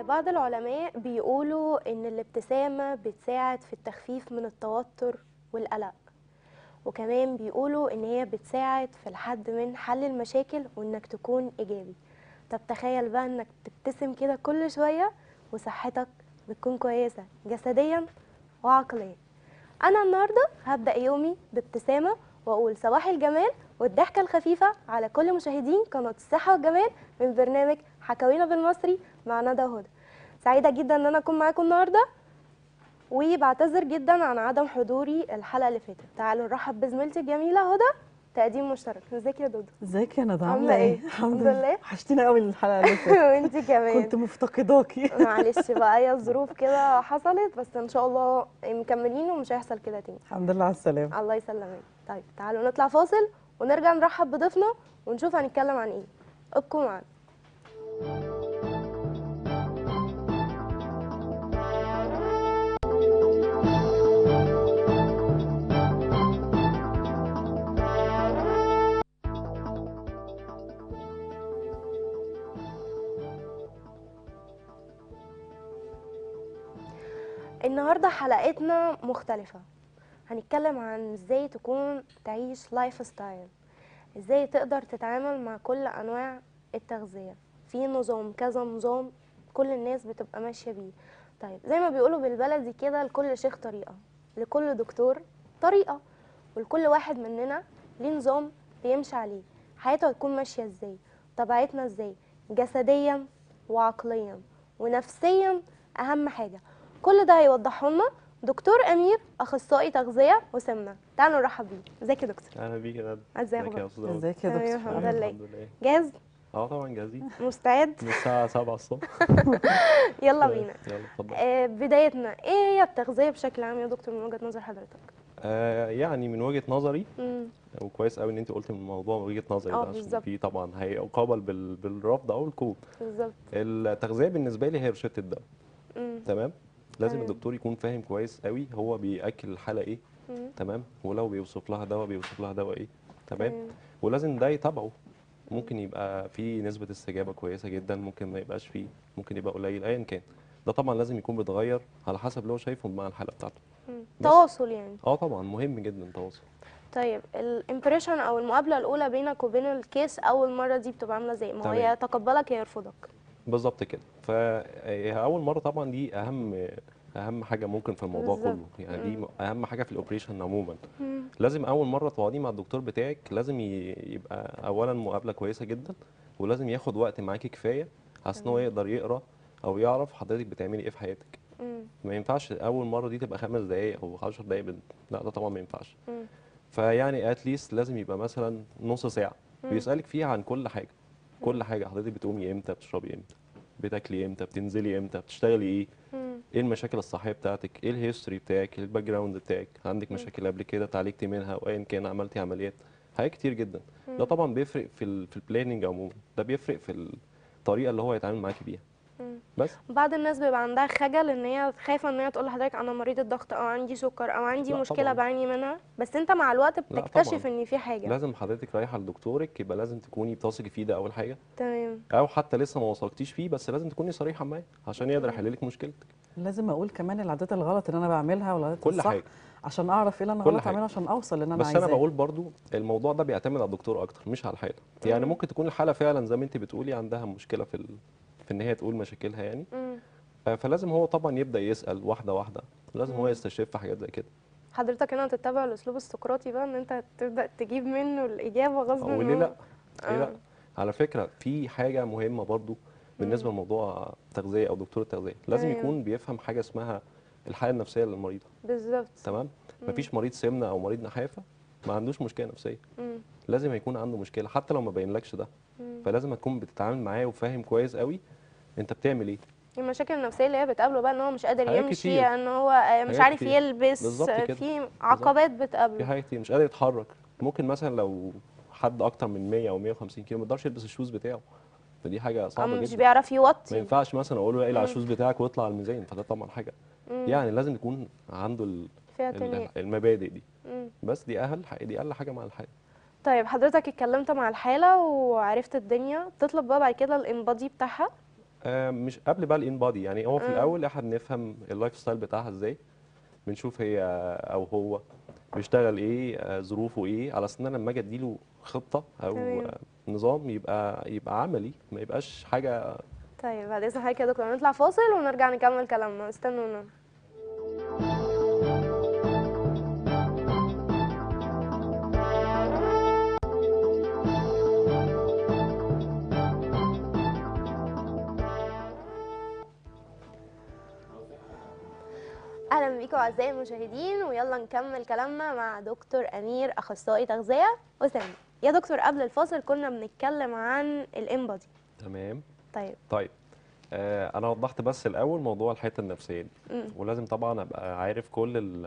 بعض العلماء بيقولوا إن الابتسامة بتساعد في التخفيف من التوتر والقلق وكمان بيقولوا إن هي بتساعد في الحد من حل المشاكل وإنك تكون إيجابي طب تخيل بقى إنك تبتسم كده كل شوية وصحتك بتكون كويسة جسديا وعقليا أنا النهاردة هبدأ يومي بابتسامة وأقول صباح الجمال والضحكة الخفيفة على كل مشاهدين قناة الصحة والجمال من برنامج حكاوينا بالمصري مع ندى وهدى سعيدة جدا إن أنا أكون معاكم النهاردة وبعتذر جدا عن عدم حضوري الحلقة اللي فاتت تعالوا نرحب بزميلتي الجميلة هدى تقديم مشترك ازيك يا دودو ازيك يا ندى عاملة عامله ايه؟ ايه الحمد لله. وحشتينا قوي الحلقه اللي فاتت وانتي كمان كنت مفتقداكي معلش بقى هي الظروف كده حصلت بس ان شاء الله مكملين ومش هيحصل كده تاني الحمد لله على السلامه الله يسلمك طيب تعالوا نطلع فاصل ونرجع نرحب بضيفنا ونشوف هنتكلم عن ايه ابقوا معانا النهارده حلقتنا مختلفة هنتكلم عن ازاي تكون تعيش لايف ستايل ازاي تقدر تتعامل مع كل انواع التغذية في نظام كذا نظام كل الناس بتبقى ماشية بيه طيب زي ما بيقولوا بالبلدي كده لكل شيخ طريقة لكل دكتور طريقة ولكل واحد مننا ليه نظام بيمشي عليه حياته هتكون ماشية ازاي طبيعتنا ازاي جسديا وعقليا ونفسيا اهم حاجة كل ده هيوضحه لنا دكتور امير اخصائي تغذيه وسمنه تعالوا نرحب بيه ازيك يا دكتور اهلا بيك يا ندى ازيك ازيك يا يا استاذ عمر؟ ازيك يا أيوة، دكتور الحمد عاملة لله. الحمد لله جاهز اه طبعا جاهزين مستعد من الساعة 7 الصبح يلا طيب، بينا يلا اتفضل آه بدايتنا ايه هي التغذيه بشكل عام يا دكتور من وجهه نظر حضرتك آه يعني من وجهة نظري امم وكويس قوي ان انت قلت من الموضوع من وجهة نظري اه ده عشان بالظبط. في طبعا هيقابل بال... بالرفض او القبول بالظبط التغذية بالنسبة لي هي روشتة الدواء امم تمام لازم تمام. الدكتور يكون فاهم كويس قوي هو بياكل الحالة ايه مم. تمام ولو بيوصف لها دواء بيوصف لها دواء ايه تمام تمام. ولازم ده يتابعه ممكن يبقى في نسبة استجابة كويسة جدا ممكن ما يبقاش فيه ممكن يبقى قليل ايا كان ده طبعا لازم يكون بيتغير على حسب اللي هو شايفه مع الحالة بتاعته مم. بس. تواصل يعني اه طبعا مهم جدا التواصل طيب الامبريشن او المقابله الاولى بينك وبين الكيس اول مره دي بتبقى عامله ازاي ما هو يا تمام. يتقبلك يا يرفضك بالظبط كده فاول مره طبعا دي اهم اهم حاجه ممكن في الموضوع بالظبط. كله يعني دي م- اهم حاجه في الاوبريشن عموما مم. لازم اول مره تقعدي مع الدكتور بتاعك لازم ي- يبقى اولا مقابله كويسه جدا ولازم ياخد وقت معاكي كفايه عشان هو تمام. يقدر يقرا او يعرف حضرتك بتعملي ايه في حياتك مم. ما ينفعش اول مره دي تبقى خمس دقائق او 10 دقائق بال- لا ده طبعا ما ينفعش مم. فيعني اتليست لازم يبقى مثلا نص ساعه مم. بيسالك فيها عن كل حاجه كل حاجه حضرتك بتقومي امتى بتشربي امتى بتاكلي امتى بتنزلي امتى بتشتغلي ايه مم. ايه المشاكل الصحيه بتاعتك ايه الهيستوري بتاعك ايه الباك جراوند بتاعك عندك مم. مشاكل قبل كده اتعالجتي منها وايا كان عملتي عمليات حاجات كتير جدا مم. ده طبعا بيفرق في ال في البلاننج عموما ده بيفرق في الطريقه اللي هو يتعامل معاكي بيها مم. بس بعض الناس بيبقى عندها خجل ان هي خايفه ان هي تقول لحضرتك انا مريضه ضغط او عندي سكر او عندي لا مشكله طبعاً. بعاني منها بس انت مع الوقت لا بتكتشف طبعاً. ان في حاجه لازم حضرتك رايحه لدكتورك يبقى لازم تكوني بتثقي فيه ده اول حاجه تمام او حتى لسه ما وصلتيش فيه بس لازم تكوني صريحه معاه عشان يقدر يحل لك مشكلتك لازم اقول كمان العادات الغلط اللي انا بعملها والعادات كل الصح حاجه عشان اعرف ايه اللي انا كل غلط حاجة. اعمله عشان اوصل اللي انا بس عايزاه انا بقول برضو الموضوع ده بيعتمد على الدكتور اكتر مش على الحاله يعني مم. ممكن تكون الحاله فعلا زي ما انت بتقولي عندها مشكله في ال... في ان هي تقول مشاكلها يعني مم. آه، فلازم هو طبعا يبدا يسال واحده واحده لازم هو مم. يستشف حاجات زي كده حضرتك هنا تتبع الاسلوب السقراطي بقى ان انت تبدا تجيب منه الاجابه غصب وليه لا ليه آه. لا على فكره في حاجه مهمه برضو بالنسبه لموضوع تغذيه او دكتور التغذيه لازم تمام. يكون بيفهم حاجه اسمها الحاله النفسيه للمريض بالظبط تمام مم. مفيش مريض سمنه او مريض نحافه ما عندوش مشكله نفسيه مم. لازم يكون عنده مشكله حتى لو ما بينلكش ده مم. فلازم تكون بتتعامل معاه وفاهم كويس قوي انت بتعمل ايه المشاكل النفسيه اللي هي بتقابله بقى ان هو مش قادر حاجات يمشي كتير. ان هو آه، مش حاجات عارف كتير. يلبس بالظبط آه، كده. في عقبات في بتقابله حاجات كتير مش قادر يتحرك ممكن مثلا لو حد اكتر من 100 او 150 كيلو ما يقدرش يلبس الشوز بتاعه فدي حاجه أو صعبه مش جدا بيعرف ما يوطي ينفعش مثلا اقول له اقلع مم. الشوز بتاعك واطلع على الميزان فده طبعا حاجه مم. يعني لازم يكون عنده ال- فيها ال- تنمية المبادئ دي مم. بس دي اقل حاجه دي اقل حاجه مع الحاله طيب حضرتك اتكلمت مع الحالة وعرفت الدنيا تطلب بقى بعد كده الانبادي بتاعها آه، مش قبل بقى الان بادي يعني هو في مم. الاول احنا بنفهم اللايف ستايل بتاعها ازاي بنشوف هي او هو بيشتغل ايه آه، ظروفه ايه على اساس ان انا لما اجي اديله خطه او تمام. آه، نظام يبقى يبقى عملي ما يبقاش حاجه طيب بعد اذن حضرتك يا دكتور نطلع فاصل ونرجع نكمل كلامنا استنونا اهلا بيكم اعزائي المشاهدين ويلا نكمل كلامنا مع دكتور امير اخصائي تغذيه وسمنه يا دكتور قبل الفاصل كنا بنتكلم عن الانبادي تمام طيب طيب آه، انا وضحت بس الاول موضوع الحته النفسيه دي مم. ولازم طبعا ابقى عارف كل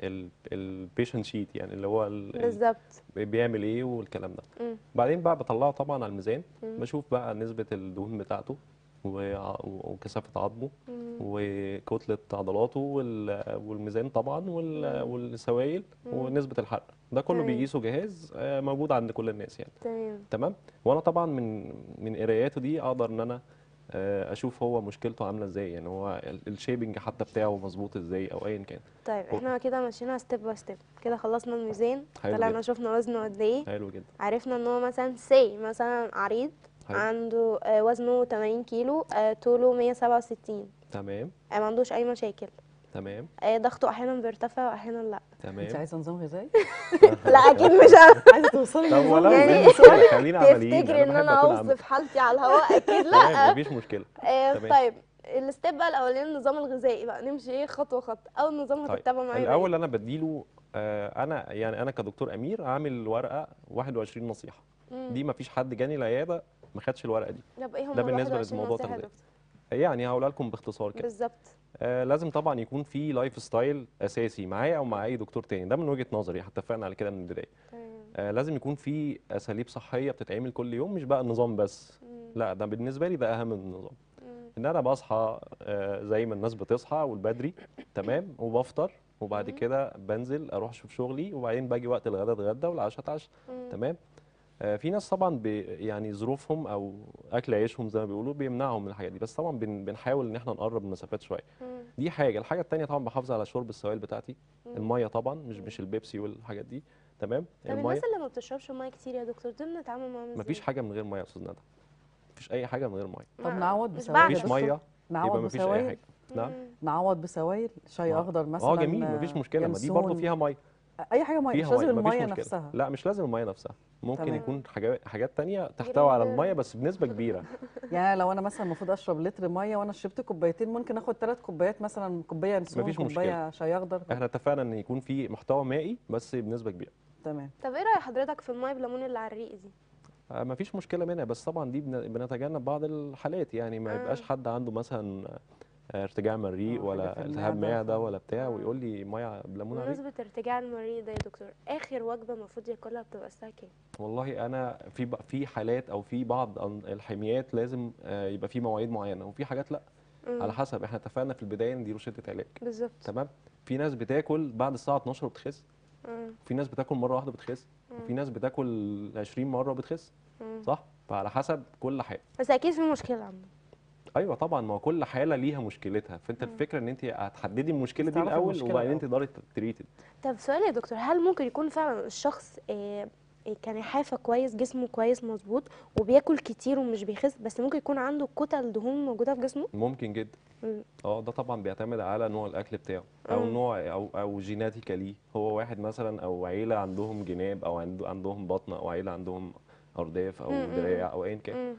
البيشنت شيت يعني اللي هو ال- ال- بالظبط بيعمل ايه والكلام ده مم. بعدين بقى بطلعه طبعا على الميزان مم. بشوف بقى نسبة الدهون بتاعته وع- وكثافة عظمه مم. وكتلة عضلاته وال- والميزان طبعا وال- مم. والسوائل مم. ونسبة الحرق ده كله تمام. بيقيسه جهاز آه، موجود عند كل الناس يعني تمام تمام وانا طبعا من من قراياته دي اقدر ان انا آه، اشوف هو مشكلته عامله ازاي يعني هو ال- الشيبنج حتى بتاعه مظبوط ازاي او ايا كان طيب هو- احنا كده مشينا ستيب باي ستيب كده خلصنا الميزان حلو طلعنا جدا. شفنا وزنه قد ايه حلو جدا عرفنا ان هو مثلا سي مثلا عريض حلو. عنده آه، وزنه 80 كيلو آه، طوله 167 تمام آه، ما عندوش اي مشاكل تمام آه، ضغطه احيانا بيرتفع واحيانا لا انت تمام عايزه نظام غذائي لا اكيد مش أنا. عايزه توصلي طب لنظام ولو غذائي يعني زي الفل، خلينا عمليين تفتكري ان بحب انا أكون عملي. اوصف حالتي على الهواء اكيد تمام لا مفيش مشكله آه، تمام. طيب الستيب بقى الاولاني النظام الغذائي بقى نمشي ايه خطوه خطوه اول نظام طيب هتتبع معايا يبقى الاول انا بديله آه، انا يعني انا كدكتور امير عامل ورقه 21 نصيحه إيه؟ مم. دي مفيش حد جاني العياده ما خدش الورقه دي طب ايه هم ده بالنسبة 21 لموضوع نصيحة يا التغذية. دكتور؟ يعني هقولها لكم باختصار كده بالظبط آه لازم طبعا يكون في لايف ستايل اساسي معايا او مع اي دكتور تاني ده من وجهه نظري احنا اتفقنا على كده من البدايه تمام آه لازم يكون في اساليب صحيه بتتعمل كل يوم مش بقى النظام بس مم. لا ده بالنسبه لي ده اهم من النظام مم. ان انا بصحى آه، زي ما الناس بتصحى والبدري تمام وبفطر وبعد مم. كده بنزل اروح اشوف شغلي وبعدين باجي وقت الغداء اتغدى والعشاء اتعشى مم. تمام آه، في ناس طبعا بي يعني ظروفهم او اكل عيشهم زي ما بيقولوا بيمنعهم من الحاجات دي بس طبعا بن بنحاول ان احنا نقرب المسافات شويه مم. دي حاجه الحاجه التانيه طبعا بحافظ على شرب السوائل بتاعتي مم. الميه طبعا مش مش البيبسي والحاجات دي تمام طب الميه الناس اللي ما بتشربش ميه كتير يا دكتور دول نتعامل معاهم ازاي؟ مفيش حاجه من غير ميه يا استاذ ندى مفيش اي حاجه من غير ميه طب ما- نعوض مش بسوائل بعد مفيش الصبح. ميه يبقى نعوض مفيش اي بسوائل حاجه نعم مم. نعوض بسوائل شاي آه. اخضر مثلا اه جميل مفيش مشكله ما دي برضه ينسون. فيها ميه اي حاجه ميه مش فيها لازم ميه مفيش الميه مشكله نفسها لا مش لازم الميه نفسها ممكن تمام. يكون حاجات حاجات تانية تحتوي على غير- الميه بس بنسبه كبيره يعني لو انا مثلا المفروض اشرب لتر ميه وانا شربت كوبايتين ممكن اخد ثلاث كوبايات مثلا كوبايه ينسون مفيش كوبايه شاي اخضر احنا اتفقنا ان يكون في محتوى مائي بس بنسبه كبيره تمام طب ايه راي حضرتك في الميه بليمون اللي على الريق دي؟ آه، مفيش مشكله منها بس طبعا دي بن- بنتجنب بعض الحالات يعني ما آه. يبقاش حد عنده مثلا آه، ارتجاع مريء آه، ولا حاجة في التهاب المعدة، معده ف- ولا بتاع آه. ويقول لي ميه بليمون على الريق. بمناسبه ارتجاع المريء ده يا دكتور اخر وجبه المفروض ياكلها بتبقى الساعه كام؟ والله انا في ب- في حالات او في بعض أن- الحميات لازم آه، يبقى في مواعيد معينه وفي حاجات لا مم. على حسب احنا اتفقنا في البدايه ان دي روشته علاج بالظبط تمام في ناس بتاكل بعد الساعه 12 وبتخس مم. في ناس بتاكل مره واحده بتخس وفي ناس بتاكل 20 مره وبتخس مم. صح فعلى حسب كل حاجه بس اكيد في مشكله عنده ايوه طبعا ما هو كل حاله ليها مشكلتها فانت الفكره ان انت هتحددي المشكله دي تعرفي الاول المشكلة وبعدين الأول. انت تقدري تريتد طب سؤال يا دكتور هل ممكن يكون فعلا الشخص آه، آه، كان يحافى كويس جسمه كويس مظبوط وبياكل كتير ومش بيخس بس ممكن يكون عنده كتل دهون موجوده في جسمه ممكن جدا مم. اه ده طبعا بيعتمد على نوع الاكل بتاعه او مم. نوع او او جيناتيكالي هو واحد مثلا او عيله عندهم جناب او عنده عندهم بطن او عيله عندهم ارداف او مم، مم، دراع او ايا كان مم.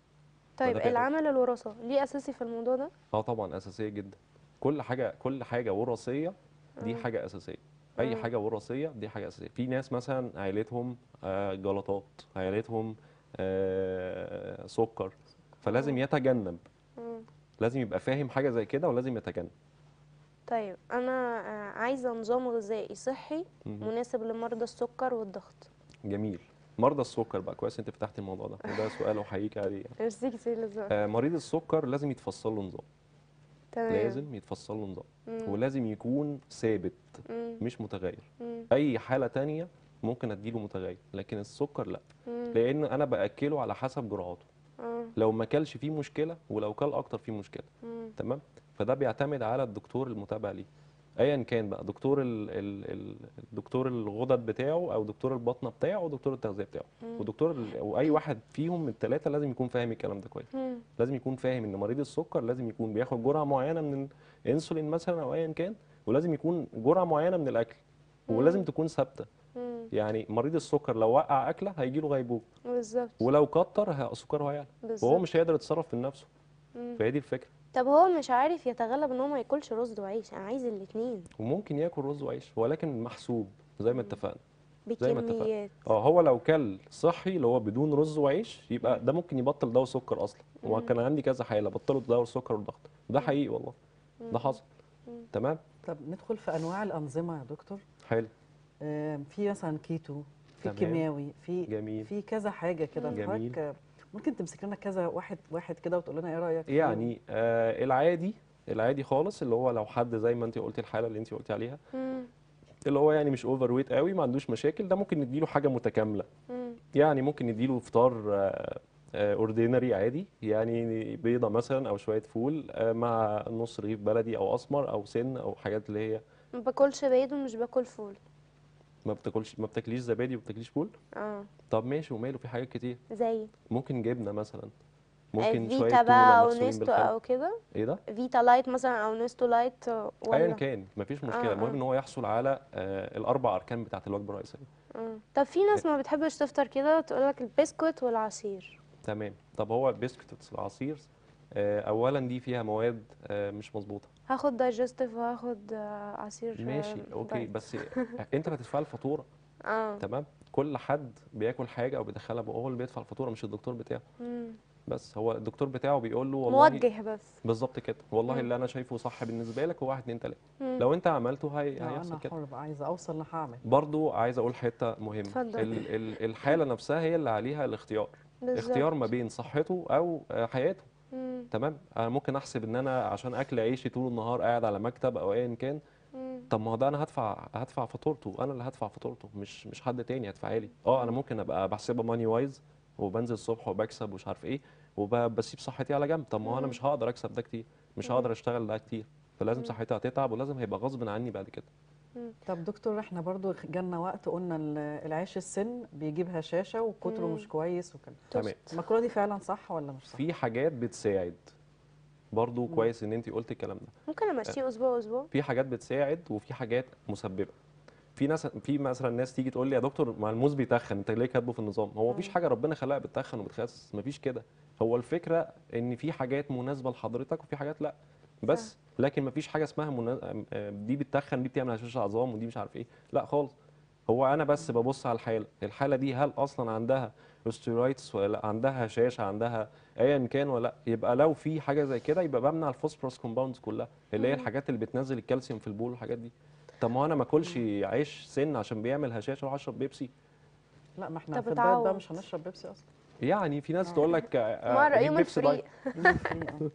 طيب فده العامل الوراثه ليه اساسي في الموضوع ده؟ اه طبعا اساسيه جدا كل حاجه كل حاجه وراثيه دي مم. حاجه اساسيه اي مم. حاجه وراثيه دي حاجه اساسيه في ناس مثلا عائلتهم آه، جلطات عائلتهم آه، سكر فلازم مم. يتجنب مم. لازم يبقى فاهم حاجه زي كده ولازم يتجنب طيب انا آه، عايزه نظام غذائي صحي مهم. مناسب لمرضى السكر والضغط جميل مرضى السكر بقى كويس انت فتحت الموضوع ده وده سؤال احييك عليه يعني. ميرسي كتير للذوق آه، مريض السكر لازم يتفصل له نظام تمام لازم يتفصل له نظام مم. ولازم يكون ثابت مم. مش متغير مم. اي حاله تانية ممكن اديله متغير لكن السكر لا مم. لان انا باكله على حسب جرعاته اه لو ما كلش فيه مشكله ولو كل اكتر فيه مشكله مم. تمام فده بيعتمد على الدكتور المتابع ليه ايا كان بقى دكتور ال ال ال دكتور الغدد بتاعه او دكتور البطنه بتاعه او دكتور التغذيه بتاعه مم. ودكتور ال- واي واحد فيهم من الثلاثه لازم يكون فاهم الكلام ده كويس مم. لازم يكون فاهم ان مريض السكر لازم يكون بياخد جرعه معينه من الانسولين مثلا او ايا كان ولازم يكون جرعه معينه من الاكل ولازم تكون ثابته مم. يعني مريض السكر لو وقع اكله هيجي له غيبوبه بالظبط ولو كتر ه- سكره هيعلى وهو بالظبط مش هيقدر يتصرف من نفسه مم. فهي دي الفكره طب هو مش عارف يتغلب ان هو ما ياكلش رز وعيش انا عايز الاتنين وممكن ياكل رز وعيش ولكن محسوب زي ما اتفقنا زي ما اتفقنا. بكميات اه هو لو كل صحي اللي هو بدون رز وعيش يبقى ده ممكن يبطل دواء سكر اصلا هو مم. كان عندي كذا حاله بطلوا دواء السكر والضغط ده حقيقي والله ده حصل مم. تمام طب ندخل في انواع الانظمه يا دكتور حلو آم، في مثلا كيتو في تمام. كيماوي في جميل في كذا حاجه كده مم. جميل. حضرتك ممكن تمسك لنا كذا واحد واحد كده وتقول لنا ايه رايك فيه؟ يعني آه العادي العادي خالص اللي هو لو حد زي ما انت قلتي الحاله اللي انت قلتي عليها مم. اللي هو يعني مش اوفر ويت قوي ما عندوش مشاكل ده ممكن نديله حاجه متكامله مم. يعني ممكن نديله فطار اوردينري عادي يعني بيضه مثلا او شويه فول آه، مع نص رغيف بلدي او اسمر او سن او حاجات اللي هي ما باكلش بيض ومش باكل فول ما بتاكلش ما بتاكليش زبادي وما بتاكليش فول اه طب ماشي وماله في حاجات كتير زي ممكن جبنه مثلا آه، ممكن شويه فيتا تونه بقى او مغسولين نيستو بالخل او كده ايه ده فيتا لايت مثلا او نيستو لايت آه، ايا ولا كان مفيش آه، مشكله المهم آه. ان هو يحصل على آه الاربع اركان بتاعه الوجبه الرئيسيه آه. طب في ناس ما بتحبش تفطر كده تقول لك البسكوت والعصير تمام طب هو البسكوت العصير آه اولا دي فيها مواد آه مش مظبوطه هاخد دايجستيف وهاخد آه، عصير آه، ماشي اوكي دايت. بس انت اللي هتدفع الفاتوره اه تمام كل حد بياكل حاجه او بيدخلها بقه هو اللي بيدفع الفاتوره مش الدكتور بتاعه مم. بس هو الدكتور بتاعه بيقول له والله موجه بس بالظبط كده والله مم. اللي انا شايفه صح بالنسبه لك هو واحد اتنين تلاته مم. لو انت عملته هي... آه، هيحصل انا كده حر بقى عايزه اوصل انا هعمل برضو عايز اقول حته مهمه اتفضل. ال ال الحاله نفسها هي اللي عليها الاختيار بالظبط. اختيار ما بين صحته او آه، حياته مم. تمام انا ممكن احسب ان انا عشان اكل عيشي طول النهار قاعد على مكتب او ايا كان مم. طب ما هو ده انا هدفع هدفع فاتورته انا اللي هدفع فاتورته مش مش حد تاني هيدفعها لي اه انا ممكن ابقى بحسبها ماني وايز وبنزل الصبح وبكسب ومش عارف ايه وبسيب صحتي على جنب طب ما هو انا مم. مش هقدر اكسب ده كتير مش هقدر اشتغل ده كتير فلازم صحتي هتتعب ولازم هيبقى غصب عني بعد كده طب دكتور احنا برضو جالنا وقت قلنا ال- العيش السن بيجيب هشاشه وكتره مم. مش كويس وكده تمام المقوله دي فعلا صح ولا مش صح؟ في حاجات بتساعد برضو كويس ان انت قلت الكلام ده ممكن امشيه اسبوع اسبوع في حاجات بتساعد وفي حاجات مسببه في ناس في مثلا ناس تيجي تقول لي يا دكتور ما الموز بيتخن انت ليه كاتبه في النظام هو مفيش حاجه ربنا خلقها بتتخن وبتخسس مفيش كده هو الفكره ان في حاجات مناسبه لحضرتك وفي حاجات لا بس لكن مفيش حاجه اسمها منا... آه، دي بتتخن دي بتعمل هشاشه عظام ودي مش عارف ايه لا خالص هو انا بس ببص على الحاله الحاله دي هل اصلا عندها اوستيورايتس ولا لا عندها هشاشه عندها ايا كان ولا لا يبقى لو في حاجه زي كده يبقى بمنع الفوسفورس كومباوندز كلها اللي هي الحاجات اللي بتنزل الكالسيوم في البول والحاجات دي طب ما هو انا ما اكلش عيش سن عشان بيعمل هشاشه واروح اشرب بيبسي لا ما احنا طب في الدايت بقى اتعود. مش هنشرب بيبسي اصلا يعني في ناس تقول لك آه، مره أجيب يوم بيبسي الفري دايت.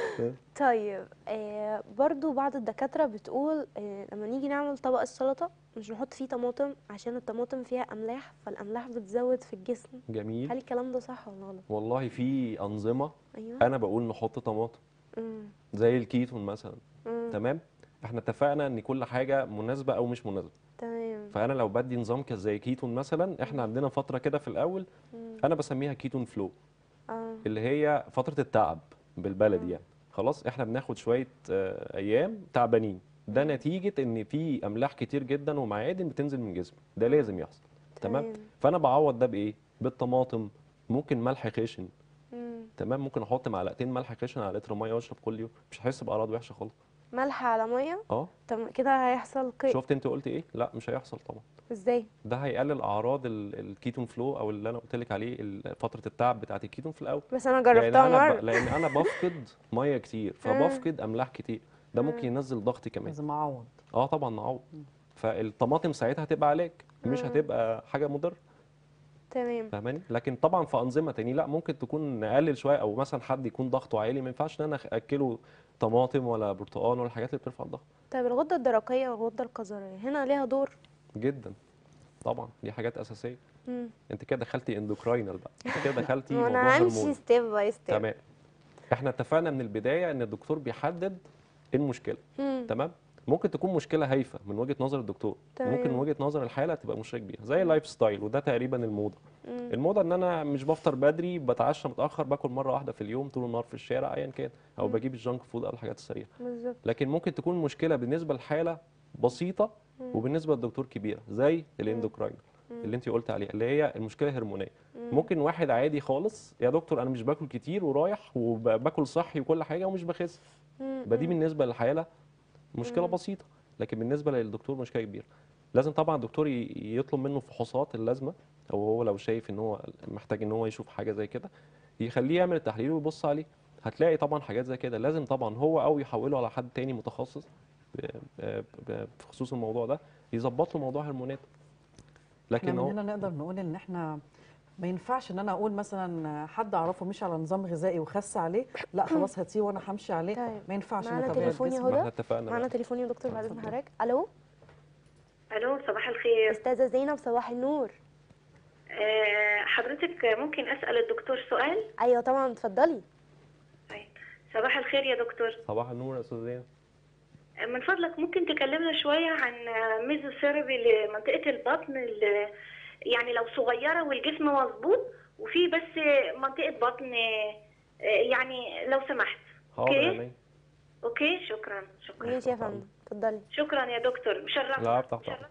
طيب آه برضو بعض الدكاترة بتقول آه لما نيجي نعمل طبق السلطة مش نحط فيه طماطم عشان الطماطم فيها أملاح فالأملاح بتزود في الجسم جميل هل الكلام ده صح ولا غلط؟ والله في انظمه أيوه انا بقول نحط طماطم مم. زي الكيتون مثلا مم. تمام احنا اتفقنا ان كل حاجه مناسبه او مش مناسبه تمام فانا لو بدي نظام كده زي كيتون مثلا احنا عندنا فتره كده في الاول مم. انا بسميها كيتون فلو اه اللي هي فتره التعب بالبلدي يعني خلاص احنا بناخد شويه آه، ايام تعبانين ده نتيجه ان في املاح كتير جدا ومعادن بتنزل من جسمي ده لازم يحصل تمام تمام. فانا بعوض ده بايه بالطماطم ممكن ملح خشن مم. تمام ممكن احط معلقتين ملح خشن على لتر ميه واشرب كل يوم مش هحس باعراض وحشه خالص ملح على مية اه طب كده هيحصل قيء شفت انت قلت ايه لا مش هيحصل طبعا ازاي؟ ده هيقلل اعراض ال- الكيتون فلو او اللي انا قلت لك عليه ال- فتره التعب بتاعت الكيتون في الاول بس أنا لان جربتها انا ب... مرة لان انا بفقد ميه كتير فبفقد املاح كتير ده ممكن ينزل ضغطي كمان لازم اعوض اه طبعا نعوض فالطماطم ساعتها هتبقى علاج مش مم. هتبقى حاجه مضره تمام فاهماني لكن طبعا في انظمه تاني لا ممكن تكون نقلل شويه او مثلا حد يكون ضغطه عالي ما ينفعش ان انا اكله طماطم ولا برتقال ولا الحاجات اللي بترفع الضغط طيب الغدة الدرقية والغدة القذرية هنا ليها دور جدا طبعا دي حاجات اساسيه مم. انت كده دخلتي اندوكراينال بقى انت كده دخلتي وانا موضوع همشي هرموني ستيب باي ستيب تمام احنا اتفقنا من البدايه ان الدكتور بيحدد ايه المشكله تمام ممكن تكون مشكله هايفه من وجهه نظر الدكتور ممكن من تمام. وجهه نظر الحاله تبقى مشكله كبيره زي اللايف ستايل وده تقريبا الموضه الموضه ان انا مش بفطر بدري بتعشى متاخر باكل مره واحده في اليوم طول النهار في الشارع ايا كان او بجيب الجانك فود او الحاجات السريعه بالظبط لكن ممكن تكون مشكله بالنسبه للحاله بسيطه وبالنسبه للدكتور كبيره زي الاندوكراين اللي انت قلت عليها اللي هي المشكله هرمونيه ممكن واحد عادي خالص يا دكتور انا مش باكل كتير ورايح وباكل صحي وكل حاجه ومش بخس يبقى دي بالنسبه للحاله مشكله بسيطه لكن بالنسبه للدكتور مشكله كبيره لازم طبعا الدكتور ي- يطلب منه فحوصات اللازمه او هو لو شايف ان هو محتاج ان هو يشوف حاجه زي كده يخليه يعمل التحليل ويبص عليه هتلاقي طبعا حاجات زي كده لازم طبعا هو او يحوله على حد تاني متخصص ب- ب- ب- بخصوص الموضوع ده يظبط له موضوع هرمونات احنا لكن من هو هنا نقدر نقول ان احنا ما ينفعش ان انا اقول مثلا حد اعرفه مش على نظام غذائي وخس عليه لا خلاص هاتيه وانا همشي عليه طيب. ما ينفعش معانا نتابع تليفون يا الجسم ما احنا هدى اتفقنا معانا بقى. تليفون يا دكتور بعد اذن اتفضل. حضرتك الو الو صباح الخير استاذه زينب صباح النور أه حضرتك ممكن اسال الدكتور سؤال ايوه طبعا اتفضلي طيب صباح الخير يا دكتور صباح النور يا استاذ زينب آه، من فضلك ممكن تكلمنا شويه عن ميزوثيرابي لمنطقه البطن اللي يعني لو صغيره والجسم مظبوط وفي بس منطقه بطن آه، يعني لو سمحت حاضر يا اوكي مي اوكي شكرا شكرا ماشي يا فندم اتفضلي شكرا يا دكتور مشرفنا لا بتاع مشرفنا.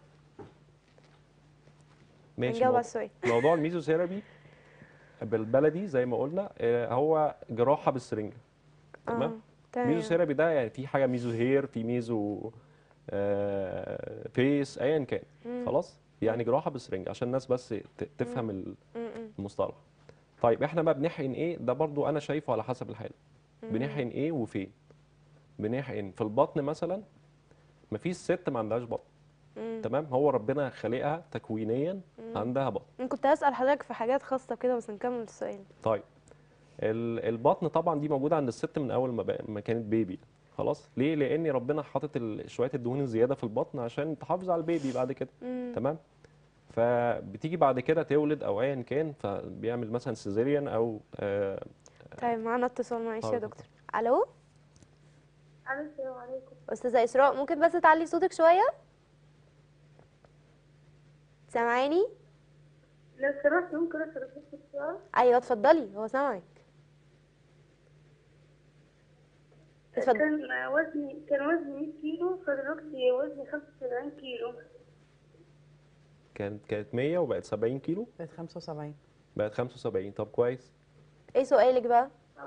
ماشي نجاوب على موضوع- السؤال موضوع الميزوثيرابي بالبلدي زي ما قلنا آه، هو جراحه بالسرنجه تمام اه تمام ميزوثيرابي ده يعني في حاجه ميزو هير في ميزو آه فيس ايا كان خلاص يعني جراحه بالسرنجه عشان الناس بس ت- تفهم ال- م- م. المصطلح طيب احنا بقى بنحقن ايه ده برضو انا شايفه على حسب الحاله بنحقن ايه وفين بنحقن في البطن مثلا مفيش ست ما عندهاش بطن مم. تمام هو ربنا خالقها تكوينيا عندها بطن أنا كنت هسأل حضرتك في حاجات خاصة كده بس نكمل السؤال طيب ال- البطن طبعا دي موجوده عند الست من اول ما, بق- ما كانت بيبي خلاص ليه لان ربنا حاطط ال- شويه الدهون الزياده في البطن عشان تحافظ على البيبي بعد كده مم. تمام فبتيجي بعد كده تولد او ايا كان فبيعمل مثلا سيزيريان او آه طيب معانا اتصال معلش يا اتفضل. دكتور الو الو السلام عليكم استاذه اسراء ممكن بس تعلي صوتك شويه سامعاني لو سمحت ممكن اسال بس السؤال ايوه اتفضلي هو سامعك اتفضل كان وزني كان وزني 100 كيلو فدلوقتي وزني 75 كيلو كانت كانت 100 وبقت 70 كيلو بقت 75 بقت 75 طب كويس ايه سؤالك بقى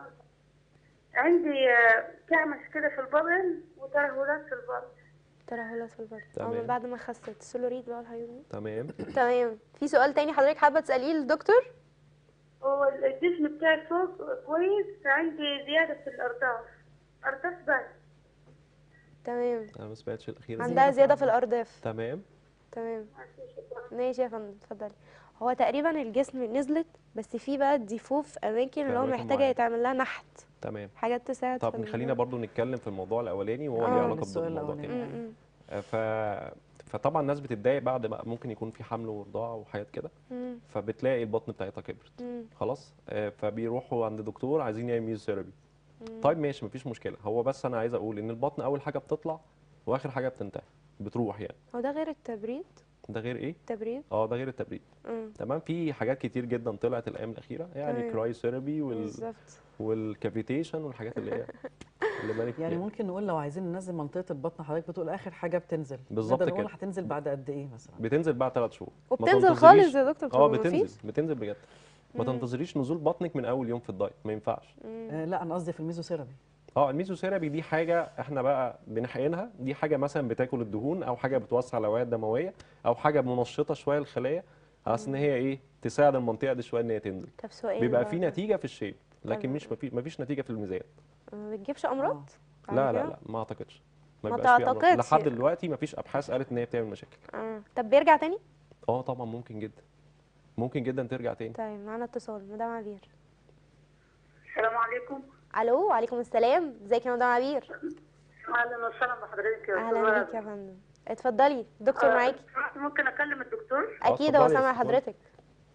عندي آه، كعمش كده في البطن وترهلات في البطن ترهلات في البطن اه تمام. من بعد ما خست السولوريد بقى والحاجات دي تمام تمام في سؤال تاني حضرتك حابه تساليه للدكتور هو الجسم بتاعي فوق كويس فعندي زيادة في الأرداف أرداف بس تمام انا ما سمعتش الاخير عندها زياده في الارداف تمام تمام ماشي يا فندم اتفضلي هو تقريبا الجسم نزلت بس في بقى ديفو في اماكن اللي هو أماكن محتاجه معينة. يتعمل لها نحت تمام حاجات تساعد طب في نخلينا ال- برضو نتكلم في الموضوع الاولاني وهو آه. ليه علاقه السؤال بالموضوع الأولاني. التاني م- م- آه، ف فطبعا الناس بتتضايق بعد ما ممكن يكون في حمل ورضاعه وحاجات كده م- فبتلاقي البطن بتاعتها كبرت م- خلاص آه، فبيروحوا عند دكتور عايزين يعمل ميزوثيرابي طيب ماشي مفيش مشكله هو بس انا عايز اقول ان البطن اول حاجه بتطلع واخر حاجه بتنتهي بتروح يعني هو ده غير التبريد ده غير ايه التبريد اه ده غير التبريد م. تمام في حاجات كتير جدا طلعت الايام الاخيره يعني تمام. كراي ثيرابي وال... بالظبط والكافيتيشن والحاجات اللي هي اللي بالك يعني فيها. ممكن نقول لو عايزين ننزل منطقه البطن حضرتك بتقول اخر حاجه بتنزل بالظبط نقدر نقول كده. هتنزل بعد قد ايه مثلا بتنزل بعد ثلاث شهور ما وبتنزل تنتظريش- خالص يا دكتور اه بتبقى بتنزل مفيش؟ بتنزل بجد ما تنتظريش نزول بطنك من اول يوم في الدايت ما ينفعش آه لا انا قصدي في الميزوثيرابي اه الميزوثيرابي دي حاجه احنا بقى بنحقنها دي حاجه مثلا بتاكل الدهون او حاجه بتوسع الاوعيه الدمويه او حاجه منشطه شويه الخلايا على اساس ان هي ايه تساعد المنطقه دي شويه ان هي تنزل طب سؤال بيبقى بقى في ده. نتيجه في الشيب لكن تمام. مش مفيش مفيش نتيجه في الميزان ما بتجيبش امراض بعد لا لا كده؟ لا ما اعتقدش ما بيبقاش فيه أمراض. تعتقدش. لحد دلوقتي مفيش ابحاث قالت ان هي بتعمل مشاكل اه طب بيرجع تاني اه طبعا ممكن جدا ممكن جدا ترجع تاني طيب معانا اتصال مدام عبير السلام عليكم الو وعليكم السلام ازيك يا مدام عبير أهلا وسهلا بحضرتك يا اهلا بيك يا فندم اتفضلي الدكتور معاكي ممكن أكلم الدكتور اكيد اتفضلي هو يا سامع ستي، اتفضلي. حضرتك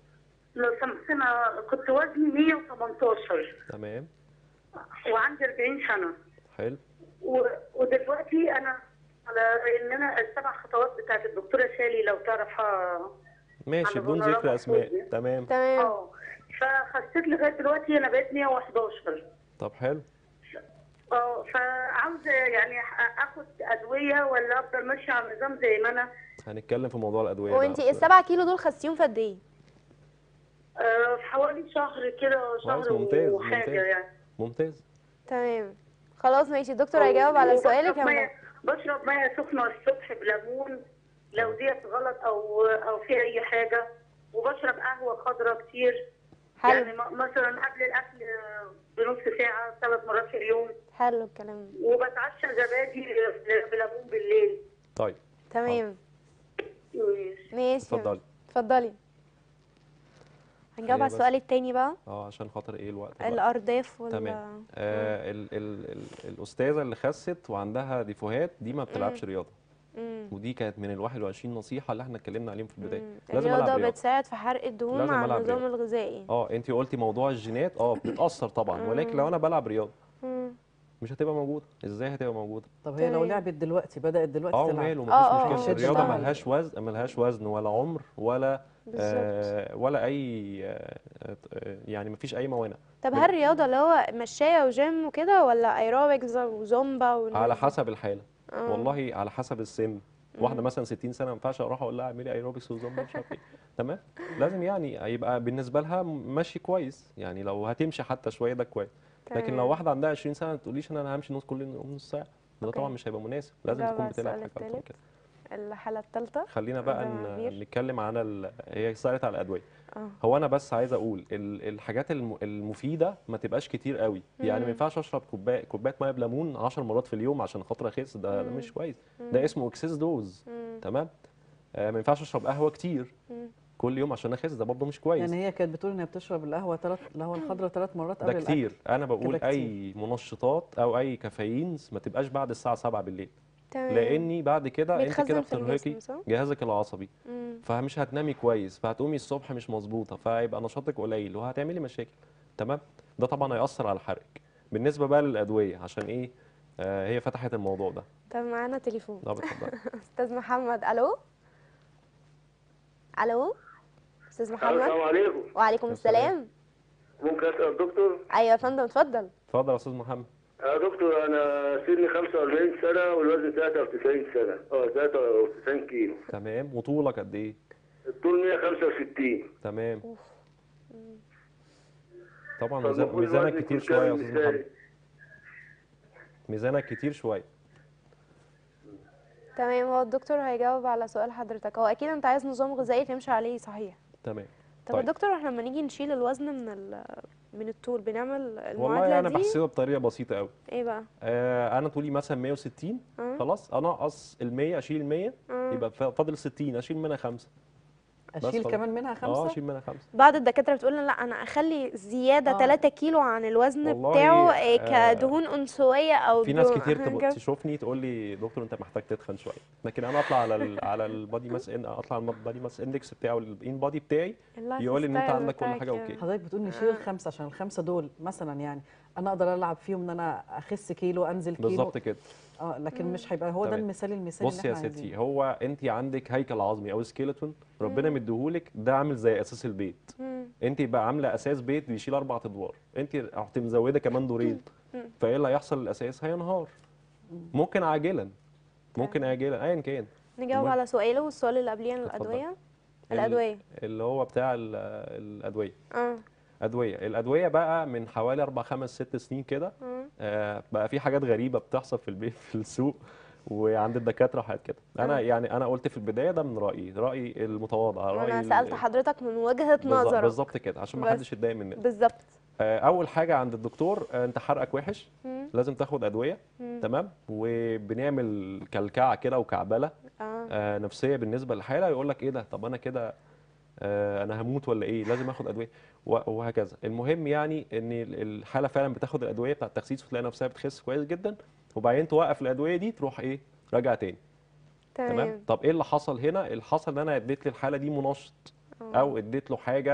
لو سمحت انا كنت وزني 118 تمام وعندي 40 سنه حلو و... ودلوقتي انا على ان انا السبع خطوات بتاعت الدكتوره سالي لو تعرفها ماشي عند بدون فنرا ذكر اسماء محفوظ. تمام تمام اه فخسيت لغايه دلوقتي انا بقيت 111 طب حلو اه فعاوزه يعني اخد ادويه ولا افضل ماشيه على النظام زي ما انا هنتكلم في موضوع الادويه ده وانتي أصلاً. السبعة كيلو دول خسيهم في قد ايه؟ آه، في حوالي شهر كده شهر ممتاز، وحاجه ممتاز. يعني ممتاز تمام خلاص ماشي الدكتور هيجاوب على وبشرب سؤالك يا مية- ماما. بشرب ميه سخنه الصبح بليمون لو ديت غلط او او في اي حاجه وبشرب قهوه خضراء كتير حلو يعني م- مثلا قبل الاكل آه، بنص ساعه ثلاث مرات في اليوم حلو الكلام ده. وبتعشى زبادي بليمون بالليل طيب تمام ماشي. ماشي اتفضلي اتفضلي هنجاوب هي على بس- السؤال التاني بقى اه عشان خاطر ايه الوقت بقى. الارداف وال تمام آه ال ال ال الاستاذه اللي خست وعندها ديفوهات دي ما بتلعبش رياضه مم. ودي كانت من ال 21 نصيحه اللي احنا اتكلمنا عليهم في البدايه مم. لازم العب الرياضة رياضه بتساعد في حرق الدهون لازم مع ألعب النظام رياضة. الغذائي اه انت قلتي موضوع الجينات اه بتاثر طبعا ولكن لو انا بلعب رياضه مم. مش هتبقى موجوده ازاي هتبقى موجوده طب هي لو تمام. لعبت دلوقتي بدات دلوقتي اه تلعب وماله آه، مفيش آه، مشكله آه، الرياضه تشتغل. ملهاش وزن ملهاش وزن ولا عمر ولا بالظبط آه ولا اي آه آه، يعني مفيش اي موانع طب بال- هل الرياضة اللي هو مشاية وجيم وكده ولا ايروبكس وزومبا والناس على دي؟ حسب الحاله آه. والله على حسب السن واحده مثلا 60 سنه ما ينفعش اروح اقول لها اعملي ايروبكس وزومبا مش عارف ايه تمام لازم يعني يبقى بالنسبه لها ماشي كويس يعني لو هتمشي حتى شويه ده كويس لكن تمام. لو واحده عندها 20 سنه ما تقوليش ان انا همشي نص كل يوم نص ساعه ده أوكي. طبعا مش هيبقى مناسب لازم جاوب تكون على بتلعب السؤال حاجه اكتر من التالت. كده الحالة الثالثة خلينا بقى ده ن- عبير. نتكلم عن ال... هي سألت على الادويه اه هو انا بس عايز اقول ال- الحاجات الم- المفيده ما تبقاش كتير قوي يعني مم. ما ينفعش اشرب كوبايه كوبايه ميه بليمون 10 مرات في اليوم عشان خاطر اخس ده, ده مم. مش كويس ده اسمه اكسس دوز مم. تمام آه ما ينفعش اشرب قهوه كتير مم. كل يوم عشان اخس ده برضه مش كويس يعني هي كانت بتقول ان هي بتشرب القهوه ثلاث القهوه الخضراء ثلاث مرات ده قبل الاكل كتير انا بقول كده اي منشطات او اي كافيينز ما تبقاش بعد الساعه 7 بالليل تمام لاني بعد كده انت بيتخزن كده في الجسم، بترهقي صح؟ جهازك العصبي مم. فمش هتنامي كويس فهتقومي الصبح مش مظبوطه فهيبقى نشاطك قليل وهتعملي مشاكل تمام ده طبعا هيأثر على حرقك بالنسبه بقى للادويه عشان ايه آه هي فتحت الموضوع ده طب معانا تليفون طب اتفضلي استاذ محمد الو الو استاذ محمد السلام عليكم وعليكم السلام ممكن اسال الدكتور ايوه يا فندم اتفضل اتفضل يا استاذ محمد يا دكتور انا سني 45 سنه والوزن 93 سنه اه 93 كيلو تمام وطولك قد ايه الطول 165 تمام طبعا طب ميزان- المفروض ميزانك الوزن كتير يكون شويه يا كام استاذ مثالي؟ محمد ميزانك كتير شويه تمام هو الدكتور هيجاوب على سؤال حضرتك هو اكيد انت عايز نظام غذائي تمشي عليه صحيح تمام طب طيب. يا دكتور احنا لما نيجي نشيل الوزن من ال... من الطول بنعمل المعادله والله انا دي بحسبها بطريقه بسيطه قوي ايه بقى آه انا طولي مثلا 160 آه. خلاص انقص ال 100 اشيل ال 100 آه. يبقى ف- فاضل 60 اشيل منها خمسه بس اشيل خلاص. كمان منها اه خمسه اشيل منها خمسه بعض الدكاتره بتقول لا انا اخلي زياده آه. 3 كيلو عن الوزن والله، بتاعه آه، إيه كدهون انثويه او في ناس دهون- كتير حاجة. تبقى تشوفني تقول لي دكتور انت محتاج تتخن شويه لكن انا اطلع على ال على البادي ماس ان اطلع على البادي ماس اندكس بتاعه الان بادي بتاعي اللايف يقول لي ان انت ستايل عندك كل بتاعك حاجه يعني. اوكي حضرتك بتقول نشيل الخمسه عشان الخمسه دول مثلا يعني انا اقدر العب فيهم ان انا اخس كيلو انزل كيلو بالظبط كده اه لكن مش هيبقى هو ده تمام. المثال المثالي بصي يا اللي احنا ستي عايزينه هو انت عندك هيكل عظمي او سكيلتون ربنا مديهولك ده عامل زي اساس البيت مم. انت يبقى عامله اساس بيت بيشيل اربع ادوار انت رحت مزوده كمان دورين فايه اللي هيحصل للاساس هينهار ممكن عاجلا ممكن اجلا ايا كان نجاوب المهم- على سؤاله والسؤال اللي قبليه عن اتفضل. الادويه ال- الادويه اللي هو بتاع ال- الادويه اه ادويه الادويه بقى من حوالي اربع خمس ست سنين كده مم. آه، بقى في حاجات غريبه بتحصل في البيت في السوق وعند الدكاتره وحاجات كده انا يعني انا قلت في البدايه ده من رايي رايي المتواضع رايي انا ال- سالت حضرتك من وجهه بالظبط- نظرك بالظبط كده عشان ما بس. حدش يتضايق مننا بالظبط آه، اول حاجه عند الدكتور آه، انت حرقك وحش مم. لازم تاخد ادويه مم. تمام وبنعمل كلكعه كده وكعبله اه آه، نفسيه بالنسبه للحاله يقول لك ايه ده طب انا كده آه، انا هموت ولا ايه لازم اخد ادويه و- وهكذا المهم يعني ان ال- الحاله فعلا بتاخد الادويه بتاعه التخسيس وتلاقي نفسها بتخس كويس جدا وبعدين توقف الادويه دي تروح ايه راجعه تاني تمام تمام طب ايه اللي حصل هنا اللي حصل ان انا اديت للحاله دي منشط آه. او اديت له حاجه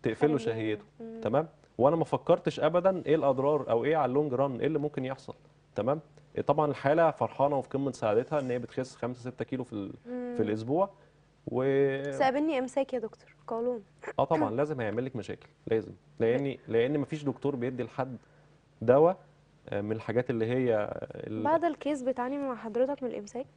تقفل له خارجية. شهيته مم. تمام وانا ما فكرتش ابدا ايه الاضرار او ايه على اللونج ران ايه اللي ممكن يحصل تمام طبعا الحاله فرحانه وفي قمه سعادتها ان هي بتخس 5 6 كيلو في ال- في مم. الاسبوع و بس قابلني امساك يا دكتور قولون اه طبعا لازم هيعمل لك مشاكل لازم لان لان مفيش دكتور بيدي لحد دواء آه، من الحاجات اللي هي ال- بعد الكيس بتعاني مع حضرتك من الامساك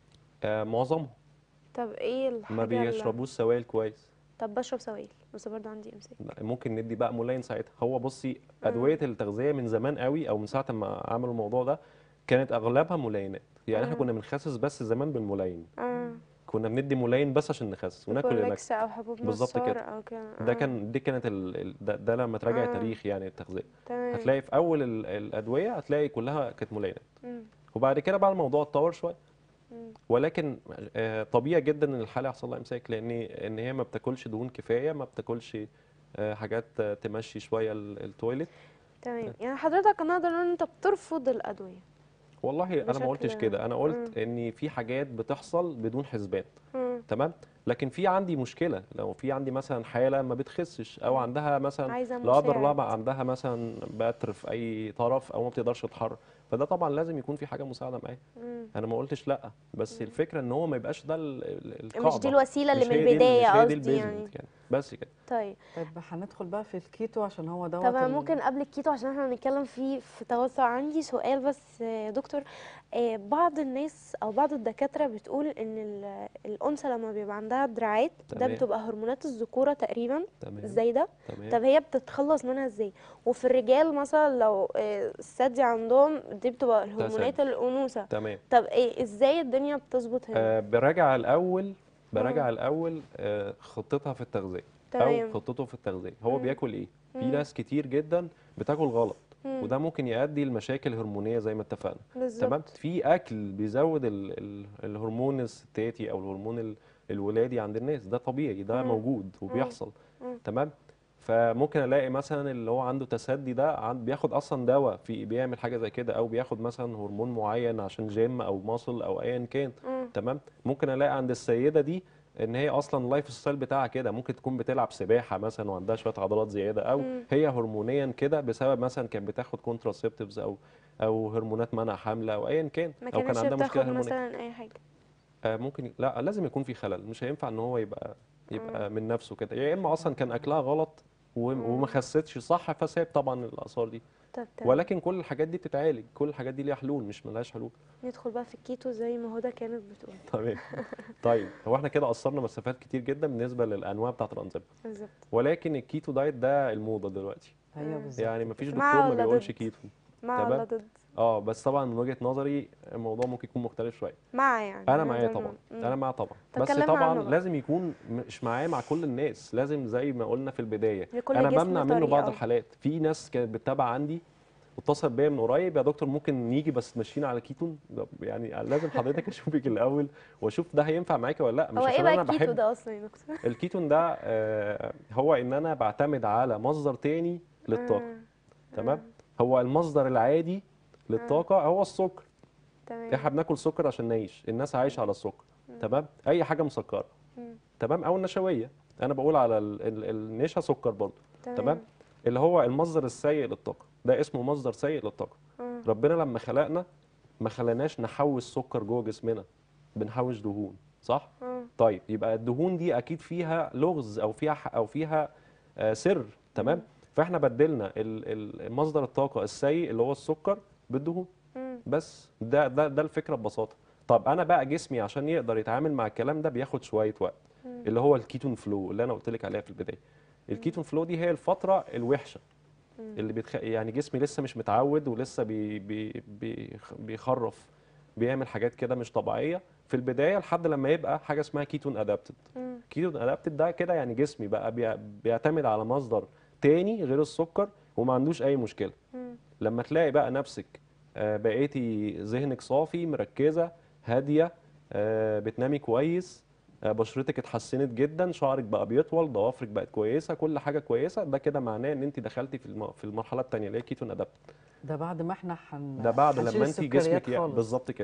آه، معظمهم طب ايه الحاجه ما اللي- بيشربوش سوائل كويس طب بشرب سوائل بس برضه عندي امساك لا، ممكن ندي بقى ملاين ساعتها هو بصي ادويه التغذيه من زمان قوي او من ساعه ما عملوا الموضوع ده كانت اغلبها ملاينات يعني احنا مم. كنا بنخسس بس زمان بالملاين اه كنا بندي ملاين بس عشان نخسس وناكل كورلكس الاكل او حبوب بالظبط نصار كده. او كده ده آه، كان دي كانت ال... ال- ده, ده لما تراجع آه. تاريخ يعني التغذيه تمام هتلاقي في اول ال- الادويه هتلاقي كلها كانت ملاينات مم. وبعد كده بقى الموضوع اتطور شويه مم. ولكن آه، طبيعي جدا ان الحاله يحصل لها امساك لان ان هي ما بتاكلش دهون كفايه ما بتاكلش آه، حاجات آه، تمشي شويه ال- التويلت تمام يعني حضرتك نقدر نقول ان انت بترفض الادويه والله انا ما بشكل- قلتش كده انا قلت مم. ان في حاجات بتحصل بدون حسبان مم. تمام لكن في عندي مشكله لو في عندي مثلا حاله ما بتخسش او عندها مثلا عايزه لا قدر الله مساعد. بقى عندها مثلا بتر في اي طرف او ما بتقدرش تتحرك فده طبعا لازم يكون في حاجه مساعده معاه مم. انا ما قلتش لا بس الفكره ان هو ما يبقاش ده ال- ال- مش القاعده دي الوسيله اللي مش من هي دي- البدايه مش هي دي قصدي يعني البيزمنت يعني بس كده طيب طيب هندخل بقى في الكيتو عشان هو دوت طب أنا ال- ممكن قبل الكيتو عشان احنا هنتكلم فيه في توسع عندي سؤال بس يا دكتور آه، بعض الناس او بعض الدكاتره بتقول ان ال- الانثى لما بيبقى عندها دراعات ده تمام. بتبقى هرمونات الذكوره تقريبا تمام الزايده تمام طب هي بتتخلص منها ازاي وفي الرجال مثلا لو آه، الثدي عندهم دي بتبقى الهرمونات الانوثه تمام طب ايه ازاي الدنيا بتظبط هنا آه براجع الاول براجع الاول آه خطتها في التغذيه او تمام خطته في التغذيه هو مم. بياكل ايه في مم. ناس كتير جدا بتاكل غلط مم. وده ممكن يؤدي لمشاكل هرمونيه زي ما اتفقنا تمام بالظبط في اكل بيزود ال ال الهرمون الستاتي او الهرمون ال الولادي عند الناس ده طبيعي ده مم. موجود وبيحصل مم. تمام فممكن الاقي مثلا اللي هو عنده تسدي ده عند بياخد اصلا دواء في بيعمل حاجه زي كده او بياخد مثلا هرمون معين عشان جيم او ماسل او ايا كان مم. تمام ممكن الاقي عند السيده دي ان هي اصلا اللايف ستايل بتاعها كده ممكن تكون بتلعب سباحه مثلا وعندها شويه عضلات زياده او مم. هي هرمونيا كده بسبب مثلا كانت بتاخد كونتراسيبتيفز او او هرمونات منع حمل او ايا كان ما او كان كانتش عندها مشكله بتاخد هرمونيه مثلا اي حاجه آه ممكن لا لازم يكون في خلل مش هينفع ان هو يبقى يبقى من نفسه كده يا اما اصلا كان اكلها غلط و- وما خستش صح فساب طبعا الاثار دي طب تمام ولكن كل الحاجات دي بتتعالج كل الحاجات دي ليها حلول مش ملهاش حلول ندخل بقى في الكيتو زي ما هدى كانت بتقول تمام طيب هو احنا كده قصرنا مسافات كتير جدا بالنسبه للانواع بتاعت الانظمه بالظبط ولكن الكيتو دايت ده الموضه دلوقتي ايوه مم. بالظبط يعني مفيش مع دكتور ما ولا بيقولش ضد؟ كيتو مع تمام. ولا ضد اه بس طبعا من وجهه نظري الموضوع ممكن يكون مختلف شويه مع يعني انا معاه نقدر طبعا نقول. مم. انا معاه طبعا طب بس كلمنا طبعا عنه بقى. لازم يكون مش معاه مع كل الناس لازم زي ما قلنا في البدايه لكل انا جسم بمنع منه بعض طريقة. الحالات في ناس كانت بتتابع عندي واتصل بيا من قريب يا دكتور ممكن نيجي بس تمشينا على كيتون طب يعني لازم حضرتك اشوفك الاول واشوف ده هينفع معاكي ولا لا مش هو ايه عشان بقى انا الكيتو بحب ده اصلا يا دكتور الكيتون ده آه، هو ان انا بعتمد على مصدر تاني للطاقه مم. تمام هو المصدر العادي للطاقه هو السكر تمام احنا بناكل سكر عشان نعيش الناس عايشه على السكر تمام اي حاجه مسكره مم. تمام او النشويه انا بقول على ال- ال- النشا سكر برضو تمام اللي هو المصدر السيء للطاقه ده اسمه مصدر سيء للطاقه مم. ربنا لما خلقنا ما خلاناش نحوش سكر جوه جسمنا بنحوش دهون صح مم. طيب يبقى الدهون دي اكيد فيها لغز او فيها ح- او فيها آه، سر تمام فاحنا بدلنا ال- ال- مصدر الطاقه السيء اللي هو السكر بالدهون مم. بس ده ده ده الفكره ببساطه طب انا بقى جسمي عشان يقدر يتعامل مع الكلام ده بياخد شويه وقت اللي هو الكيتون فلو اللي انا قلت لك عليها في البدايه الكيتون فلو دي هي الفتره الوحشه اللي بيتخ... يعني جسمي لسه مش متعود ولسه بي... بي... بيخ- بيخرف بيعمل حاجات كده مش طبيعيه في البدايه لحد لما يبقى حاجه اسمها كيتون ادابتد مم. كيتون ادابتد ده كده يعني جسمي بقى بي... بيعتمد على مصدر تاني غير السكر وما عندوش اي مشكله مم. لما تلاقي بقى نفسك آه، بقيتي ذهنك صافي مركزه هاديه آه، بتنامي كويس آه، بشرتك اتحسنت جدا شعرك بقى بيطول ضوافرك بقت كويسه كل حاجه كويسه ده كده معناه ان انت دخلتي في الم- في المرحله الثانيه اللي هي كيتون ادابت ده بعد ما احنا حن... ده بعد هنشيل لما انت السكريات جسمك ي- خالص. بالظبط كده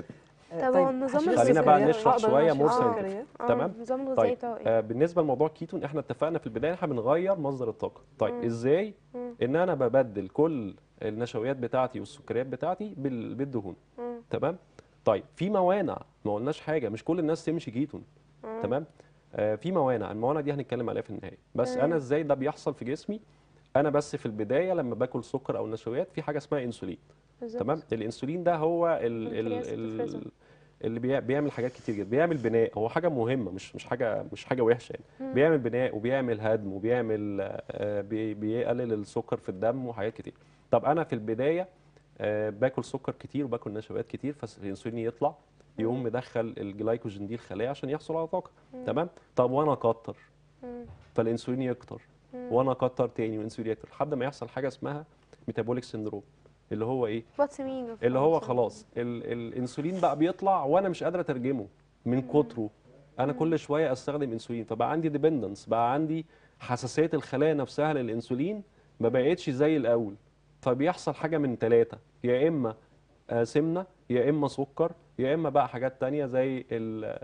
آه، طب هو النظام هشيل خلينا بقى السكريات. نشرح هقدر شوية أشيل more السكريات؟ آه، تمام؟ النظام الغذائي طيب بتاعه ايه آه بالنسبه لموضوع الكيتون احنا اتفقنا في البدايه احنا بنغير مصدر الطاقه طيب مم. ازاي مم. ان انا ببدل كل النشويات بتاعتي والسكريات بتاعتي بال- بالدهون مم. تمام طيب في موانع ما قلناش حاجه مش كل الناس تمشي كيتون مم. تمام آه في موانع الموانع دي هنتكلم عليها في النهايه بس تمام. انا ازاي ده بيحصل في جسمي انا بس في البدايه لما باكل سكر او نشويات في حاجه اسمها انسولين بالظبط. تمام الانسولين ده هو ال البنكرياس ال بتفرزه. ال اللي بيع- بيعمل حاجات كتير جدا بيعمل بناء هو حاجه مهمه مش مش حاجه مش حاجه وحشه يعني مم. بيعمل بناء وبيعمل هدم وبيعمل آه، بي- بيقلل السكر في الدم وحاجات كتير طب انا في البدايه آه، باكل سكر كتير وباكل نشويات كتير فالانسولين يطلع يقوم مدخل الجلايكوجين دي الخلايا عشان يحصل على طاقه تمام طب وانا اكتر مم. فالانسولين يكتر مم. وانا اكتر تاني والانسولين يكتر لحد ما يحصل حاجه اسمها ميتابوليك سندروم اللي هو ايه What's the meaning of اللي هو Parkinson? خلاص ال الانسولين بقى بيطلع وانا مش قادر اترجمه من كتره انا كل شويه استخدم انسولين فبقى عندي ديبندنس بقى عندي حساسيه الخلايا نفسها للانسولين ما بقتش زي الاول فبيحصل حاجه من ثلاثه يا اما آه، سمنه يا اما سكر يا اما بقى حاجات تانية زي ال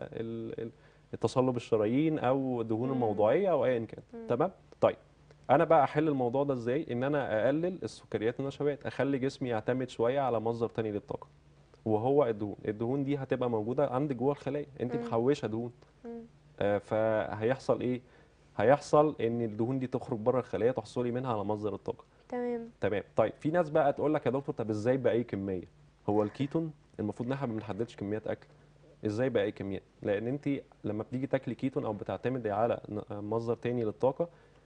ال ال التصلب الشرايين او الدهون مم. الموضعيه او ايا كان مم. تمام طيب انا بقى احل الموضوع ده ازاي ان انا اقلل السكريات والنشويات اخلي جسمي يعتمد شويه على مصدر تاني للطاقه وهو الدهون الدهون دي هتبقى موجوده عندك جوه الخلايا انت مم. محوشه دهون مم. آه، فهيحصل ايه هيحصل ان الدهون دي تخرج بره الخليه تحصلي منها على مصدر الطاقه تمام تمام طيب في ناس بقى تقول لك يا دكتور طب ازاي باي كميه هو الكيتون المفروض ان احنا ما بنحددش كميات اكل ازاي باي كميات لان انت لما بتيجي تاكلي كيتون او بتعتمدي على ن- مصدر تاني للطاقه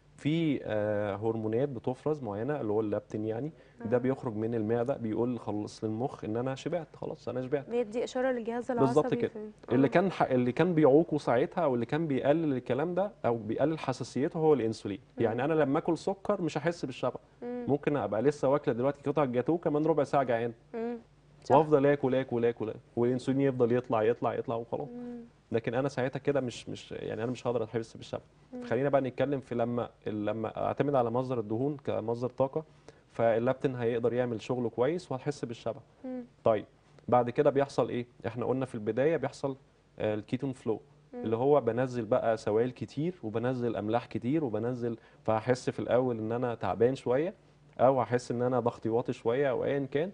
في آه، هرمونات بتفرز معينه اللي هو اللابتين يعني ده آه. بيخرج من المعده بيقول خلص للمخ ان انا شبعت خلاص انا شبعت بيدي اشاره للجهاز العصبي بالظبط كده. في- اللي آه. كان ح... اللي كان بيعوقه ساعتها او اللي كان بيقلل الكلام ده او بيقلل حساسيته هو الانسولين يعني انا لما اكل سكر مش هحس بالشبع مم. ممكن ابقى لسه واكله دلوقتي قطعه جاتوه كمان ربع ساعه جعان مم. صح. وافضل اكل اكل اكل والانسولين يفضل يطلع يطلع يطلع وخلاص مم. لكن انا ساعتها كده مش مش يعني انا مش هقدر احس بالشبع مم. خلينا بقى نتكلم في لما لما اعتمد على مصدر الدهون كمصدر طاقه فاللابتين هيقدر يعمل شغله كويس وهتحس بالشبع مم. طيب بعد كده بيحصل ايه احنا قلنا في البدايه بيحصل آه، الكيتون فلو اللي هو بنزل بقى سوائل كتير وبنزل املاح كتير وبنزل فهحس في الاول ان انا تعبان شويه او هحس ان انا ضغطي واطي شويه او ايا كان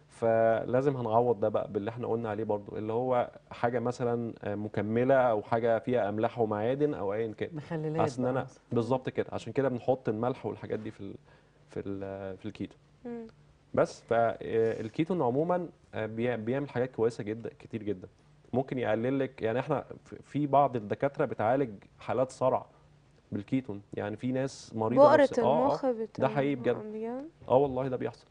فلازم هنعوض ده بقى باللي احنا قلنا عليه برضو اللي هو حاجه مثلا آه، مكمله او حاجه فيها املاح ومعادن او ايا كان مخللات عشان بقى انا مثلاً. بالظبط كده عشان كده بنحط الملح والحاجات دي في ال في ال في الكيتو مم. بس فالكيتون عموما آه، بيع- بيعمل حاجات كويسه جدا كتير جدا ممكن يقلل لك يعني احنا في- في بعض الدكاتره بتعالج حالات صرع بالكيتون يعني في ناس مريضه بؤرة نفس- آه، آه، المخ بتاع ده حقيقي بجد. بجد اه والله ده بيحصل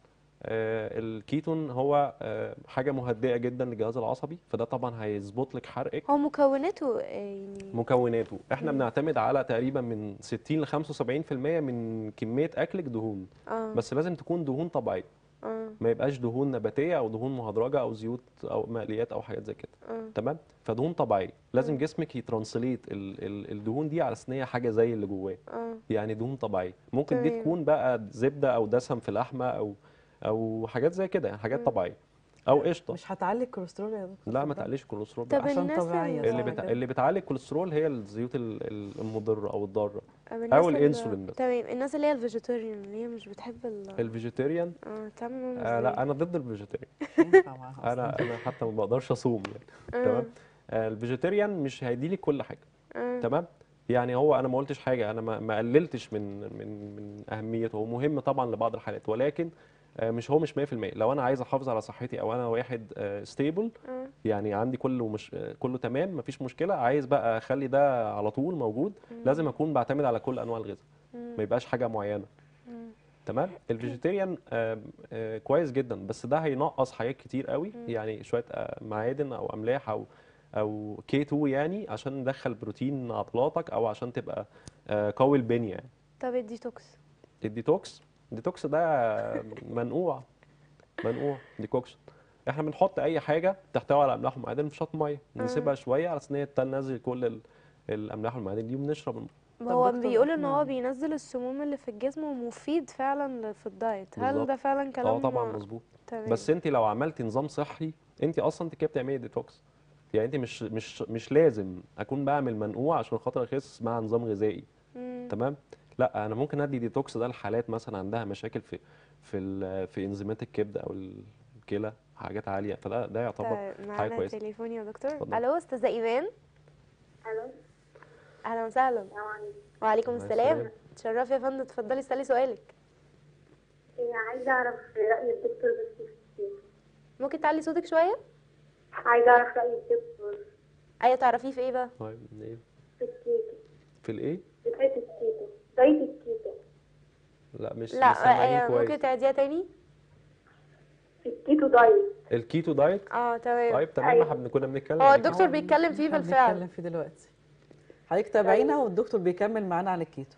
آه الكيتون هو آه حاجه مهدئه جدا للجهاز العصبي فده طبعا هيظبط لك حرقك هو مكوناته آه، يعني مكوناته احنا مم. بنعتمد على تقريبا من 60 ل 75% من كميه اكلك دهون اه بس لازم تكون دهون طبيعيه اه ما يبقاش دهون نباتيه او دهون مهدرجه او زيوت او مقليات او حاجات زي كده اه تمام فدهون طبيعيه لازم مم. جسمك يترانسليت ال ال الدهون دي على اساس ان هي حاجه زي اللي جواه اه يعني دهون طبيعيه ممكن دي تمام. تكون بقى زبده او دسم في لحمه او او حاجات زي كده يعني حاجات مم. طبيعيه او قشطه مش هتعلي الكوليسترول يا دكتور لا ما صدق؟ تعليش الكوليسترول طب بالعكس. عشان الناس طبيعية اللي اللي صح بتع... كده. اللي بتعالج الكوليسترول هي الزيوت ال- ال- المضره او الضاره طب الناس اللي- الانسولين بس. تمام الناس اللي هي الفيجيتيريان اللي هي مش بتحب ال الفيجيتيريان اه تعمل معاهم آه لا ازاي؟ انا ضد الفيجيتيريان مش هينفع معاها أصلاً. انا انا حتى ما بقدرش اصوم يعني آه، تمام آه الفيجيتيريان مش هيديلك كل حاجه آه، تمام يعني هو انا ما قلتش حاجه انا ما ما قللتش من من من اهميته هو مهم طبعا لبعض الحالات ولكن آه، مش هو مش 100% لو انا عايز احافظ على صحتي او انا واحد ستيبل آه، يعني عندي كله مش آه، كله تمام مفيش مشكله عايز بقى اخلي ده على طول موجود لازم اكون بعتمد على كل انواع الغذاء مم، ما يبقاش حاجه معينه مم، تمام الفيجيتيريان آه، آه، كويس جدا بس ده هينقص حاجات كتير قوي مم. يعني شويه آه، معادن او املاح او او كي 2 يعني عشان ندخل بروتين عضلاتك او عشان تبقى آه، قوي البنيه يعني طب الديتوكس الديتوكس الديتوكس ده منقوع منقوع ديكوكشن احنا بنحط اي حاجه تحتوي على املاح ومعادن في شط ميه نسيبها شويه على اساس ان هي تنزل كل ال- الاملاح والمعادن دي وبنشرب الميه هو دكتور، بيقول ان إحنا- هو بينزل السموم اللي في الجسم ومفيد فعلا في الدايت هل بالظبط. ده فعلا كلام اه طبعا مظبوط تمام بس انت لو عملتي نظام صحي انت اصلا انت كده بتعملي ديتوكس يعني انت مش مش مش لازم اكون بعمل منقوع عشان خاطر اخس مع نظام غذائي مم. تمام لا انا ممكن ادي ديتوكس ده لحالات مثلا عندها مشاكل في في ال- في انزيمات الكبد او الكلى حاجات عاليه فده ده يعتبر طيب حاجه معانا كويسه تليفون يا دكتور اتفضل. الو استاذه ايمان الو اهلا وسهلا السلام عليكم وعليكم عليكم السلام السلام. تشرفي يا فندم اتفضلي اسالي سؤالك إيه، عايزه اعرف راي الدكتور بس في الكيك ممكن تعلي صوتك شويه عايزه اعرف راي الدكتور ايوه تعرفيه في ايه بقى طيب ايه في الكيك في الايه في دايت الكيتو دايت الكيتو لا مش لا مش سامعين آه، كويس ممكن تعيديها تاني في الكيتو دايت الكيتو دايت اه تمام طيب تمام أيوة. احنا كنا بنتكلم هو عن الدكتور الكيتو. بيتكلم فيه إحنا بالفعل. بنتكلم فيه دلوقتي حضرتك تابعينا والدكتور بيكمل معانا عن الكيتو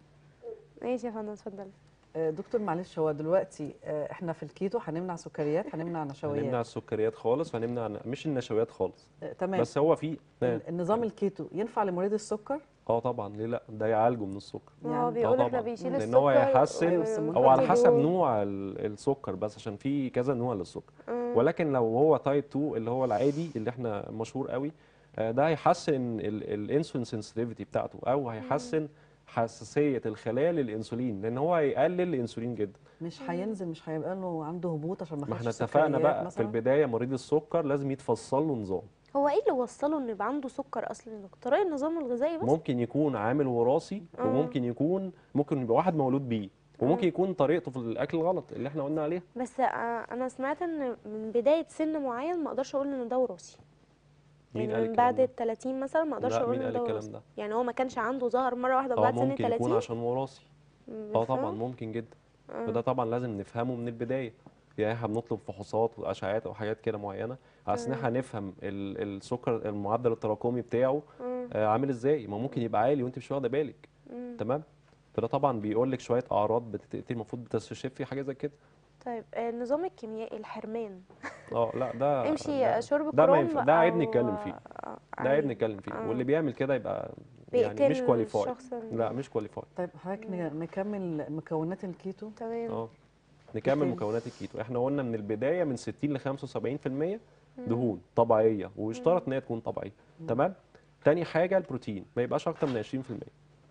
ماشي يا فندم اتفضلي آه، دكتور معلش هو دلوقتي آه، احنا في الكيتو هنمنع سكريات هنمنع هنمنع نشويات السكريات خالص وهنمنع مش النشويات خالص آه، تمام بس هو في ال- النظام الكيتو ينفع لمريض السكر اه طبعا ليه لا ده يعالجه من السكر ما هو يعني- بيقول آه احنا طبعاً. بيشيل لأن السكر هو يحسن أيوة، بس ممكن او على ويحط حسب دهون. نوع ال- السكر بس عشان في كذا نوع للسكر مم. ولكن لو هو تايب 2 اللي هو العادي اللي احنا مشهور قوي آه، ده هيحسن الانسولين سنسيتيفيتي بتاعته او هيحسن حساسيه الخلايا للانسولين لان هو هيقلل الانسولين جدا مش هينزل مش هيبقى له عنده هبوط عشان ما ما ياخدش احنا اتفقنا سكريات بقى في مثلاً؟ البدايه مريض السكر لازم يتفصل له نظام هو ايه اللي وصله انه يبقى عنده سكر اصلا يا دكتور طريقه النظام الغذائي بس ممكن يكون عامل وراثي آه. وممكن يكون ممكن يبقى واحد مولود بيه وممكن يكون طريقته في الاكل غلط اللي احنا قلنا عليها بس آه، انا سمعت ان من بدايه سن معين ما اقدرش اقول ان ده وراثي مين يعني قال من الكلام بعد ده؟ ال 30 مثلا ما اقدرش لا اقول مين ان قال ده الكلام وراثي ده يعني هو ما كانش عنده ظهر مره واحده اه بعد سن ال ممكن يكون 30 عشان وراثي مم، اه طبعا فاهم؟ ممكن جدا آه. فده طبعا لازم نفهمه من البدايه يعني احنا بنطلب فحوصات واشعاعات او حاجات كده معينه عشان تمام. احنا نفهم ال- السكر المعدل التراكمي بتاعه مم، آه، عامل ازاي ما ممكن يبقى عالي وانت مش واخده بالك مم. تمام فده طبعا بيقول لك شويه اعراض بتبتدي المفروض بتستشفي حاجه زي كده طيب آه، النظام الكيميائي الحرمان اه لا ده امشي ده- شرب ده ما كروم ينفع ده عيب أو- نتكلم فيه آه، ده عيب أيوة. نتكلم فيه آه. واللي بيعمل كده يبقى يعني مش بيقتل كواليفاي الشخص ال- لا مش كواليفاي طيب حضرتك ن- نكمل مكونات الكيتو تمام اه نكمل تاني؟ مكونات الكيتو احنا قلنا من البدايه من 60 ل 75% دهون طبيعيه ويشترط ان هي تكون طبيعيه تمام تاني حاجه البروتين ما يبقاش اكتر من 20%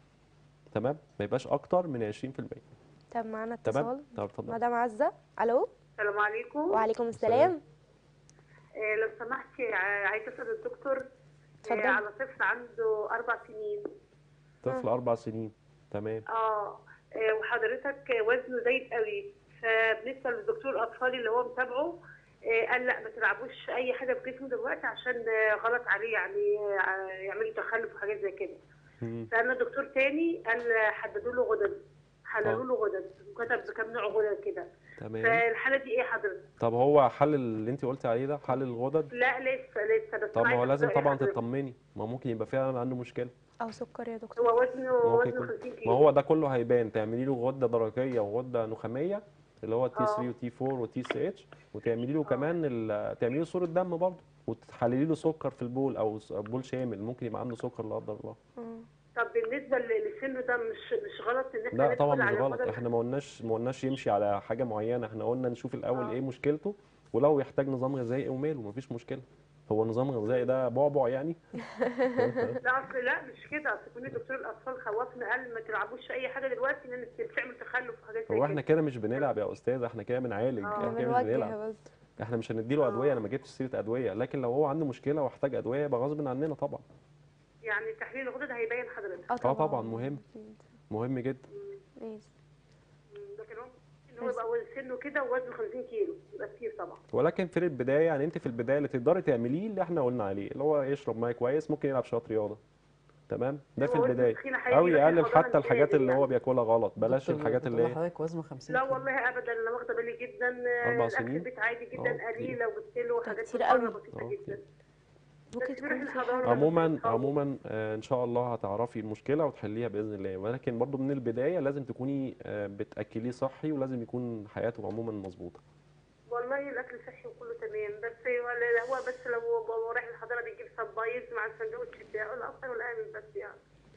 تمام ما يبقاش اكتر من 20% طب معانا تمام اتصال طب اتفضل مدام عزه الو السلام عليكم وعليكم السلام آه، لو سمحتي ع- عايزه اسال الدكتور آه، اتفضل. على طفل عنده اربع سنين طفل اربع سنين تمام اه آه، وحضرتك وزنه زايد قوي فبنسال للدكتور الاطفال اللي هو متابعه آه، قال لا ما تلعبوش اي حاجه في جسمه دلوقتي عشان آه، غلط عليه يعني آه، يعملوا تخلف وحاجات زي كده مم. سالنا دكتور تاني قال حددوا له غدد حللوا آه. له غدد وكتب بكام نوع غدد كده تمام فالحاله دي ايه حضرتك؟ طب هو حل اللي انت قلتي عليه ده حل الغدد لا لسه لسه بس طب ما هو عايزة لازم أسأل إيه طبعا حضرتك؟ تطمني ما ممكن يبقى فعلا عنده مشكله او سكر يا دكتور هو وزنه ممكن وزنه يكون 50 كيلو ما هو ده كله هيبان تعملي له غده درقيه وغده نخاميه اللي هو تي 3 آه. وتي 4 وتي سي اتش وتعملي له كمان ال- تعملي له صوره دم برضه وتحللي له سكر في البول او س- بول شامل ممكن يبقى عنده سكر لا قدر الله آه. طب بالنسبه ل- لسنه ده مش مش غلط ان احنا لا طبعا ندخل مش على غلط غدد؟ احنا ما قلناش ما قلناش يمشي على حاجه معينه احنا قلنا نشوف الاول آه. ايه مشكلته ولو يحتاج نظام غذائي وماله مفيش مشكله هو نظام غذائي ده بعبع يعني لا اصل لا مش كده اصل كل دكتور الاطفال خوفنا قال ما تلعبوش اي حاجه دلوقتي لان بتعمل تخلف وحاجات زي هو احنا كده كده مش بنلعب يا استاذ احنا كده بنعالج آه. احنا كده مش بنوجه بنلعب بس احنا مش هنديله ادويه انا ما جبتش سيره ادويه لكن لو هو عنده مشكله واحتاج ادويه يبقى غصب عننا طبعا يعني تحليل الغدد هيبين حضرتك اه اه طبعا مهم أكيد. مهم جدا ماشي مم، لكن هو ان هو يبقى سنه كده ووزنه 50 كيلو يبقى كتير طبعا ولكن في البدايه يعني انت في البدايه اللي تقدري تعمليه اللي احنا قلنا عليه اللي هو يشرب ميه كويس ممكن يلعب شويه رياضه تمام ده في هو وزنه البدايه تخين هيجي او بس يقلل الحضانة حتى الحاجات زيادة اللي هو يعني. بياكلها غلط بلاش دكتور الحاجات اللي بتقول هي حضرتك وزنه 50 لا كيلو. والله ابدا انا واخده بالي جدا أربع الاكل سنين؟ البيت عادي آه، جدا كتير. قليل لو جبت له حاجات كتير من قوي. بره بسيطه آه، جدا كتير. ممكن بس تكون بيروح في الحضانة. حاجه عموما أصحابه. عموما آه، ان شاء الله هتعرفي المشكله وتحليها باذن الله ولكن برضو من البدايه لازم تكوني آه، بتاكليه صحي ولازم يكون حياته عموما مظبوطه والله الاكل صحي وكله تمام بس ولا هو بس لو هو رايح الحضانه بيجيب سبايز مع السندوتش بتاعه لا اكتر ولا اقل بس يعني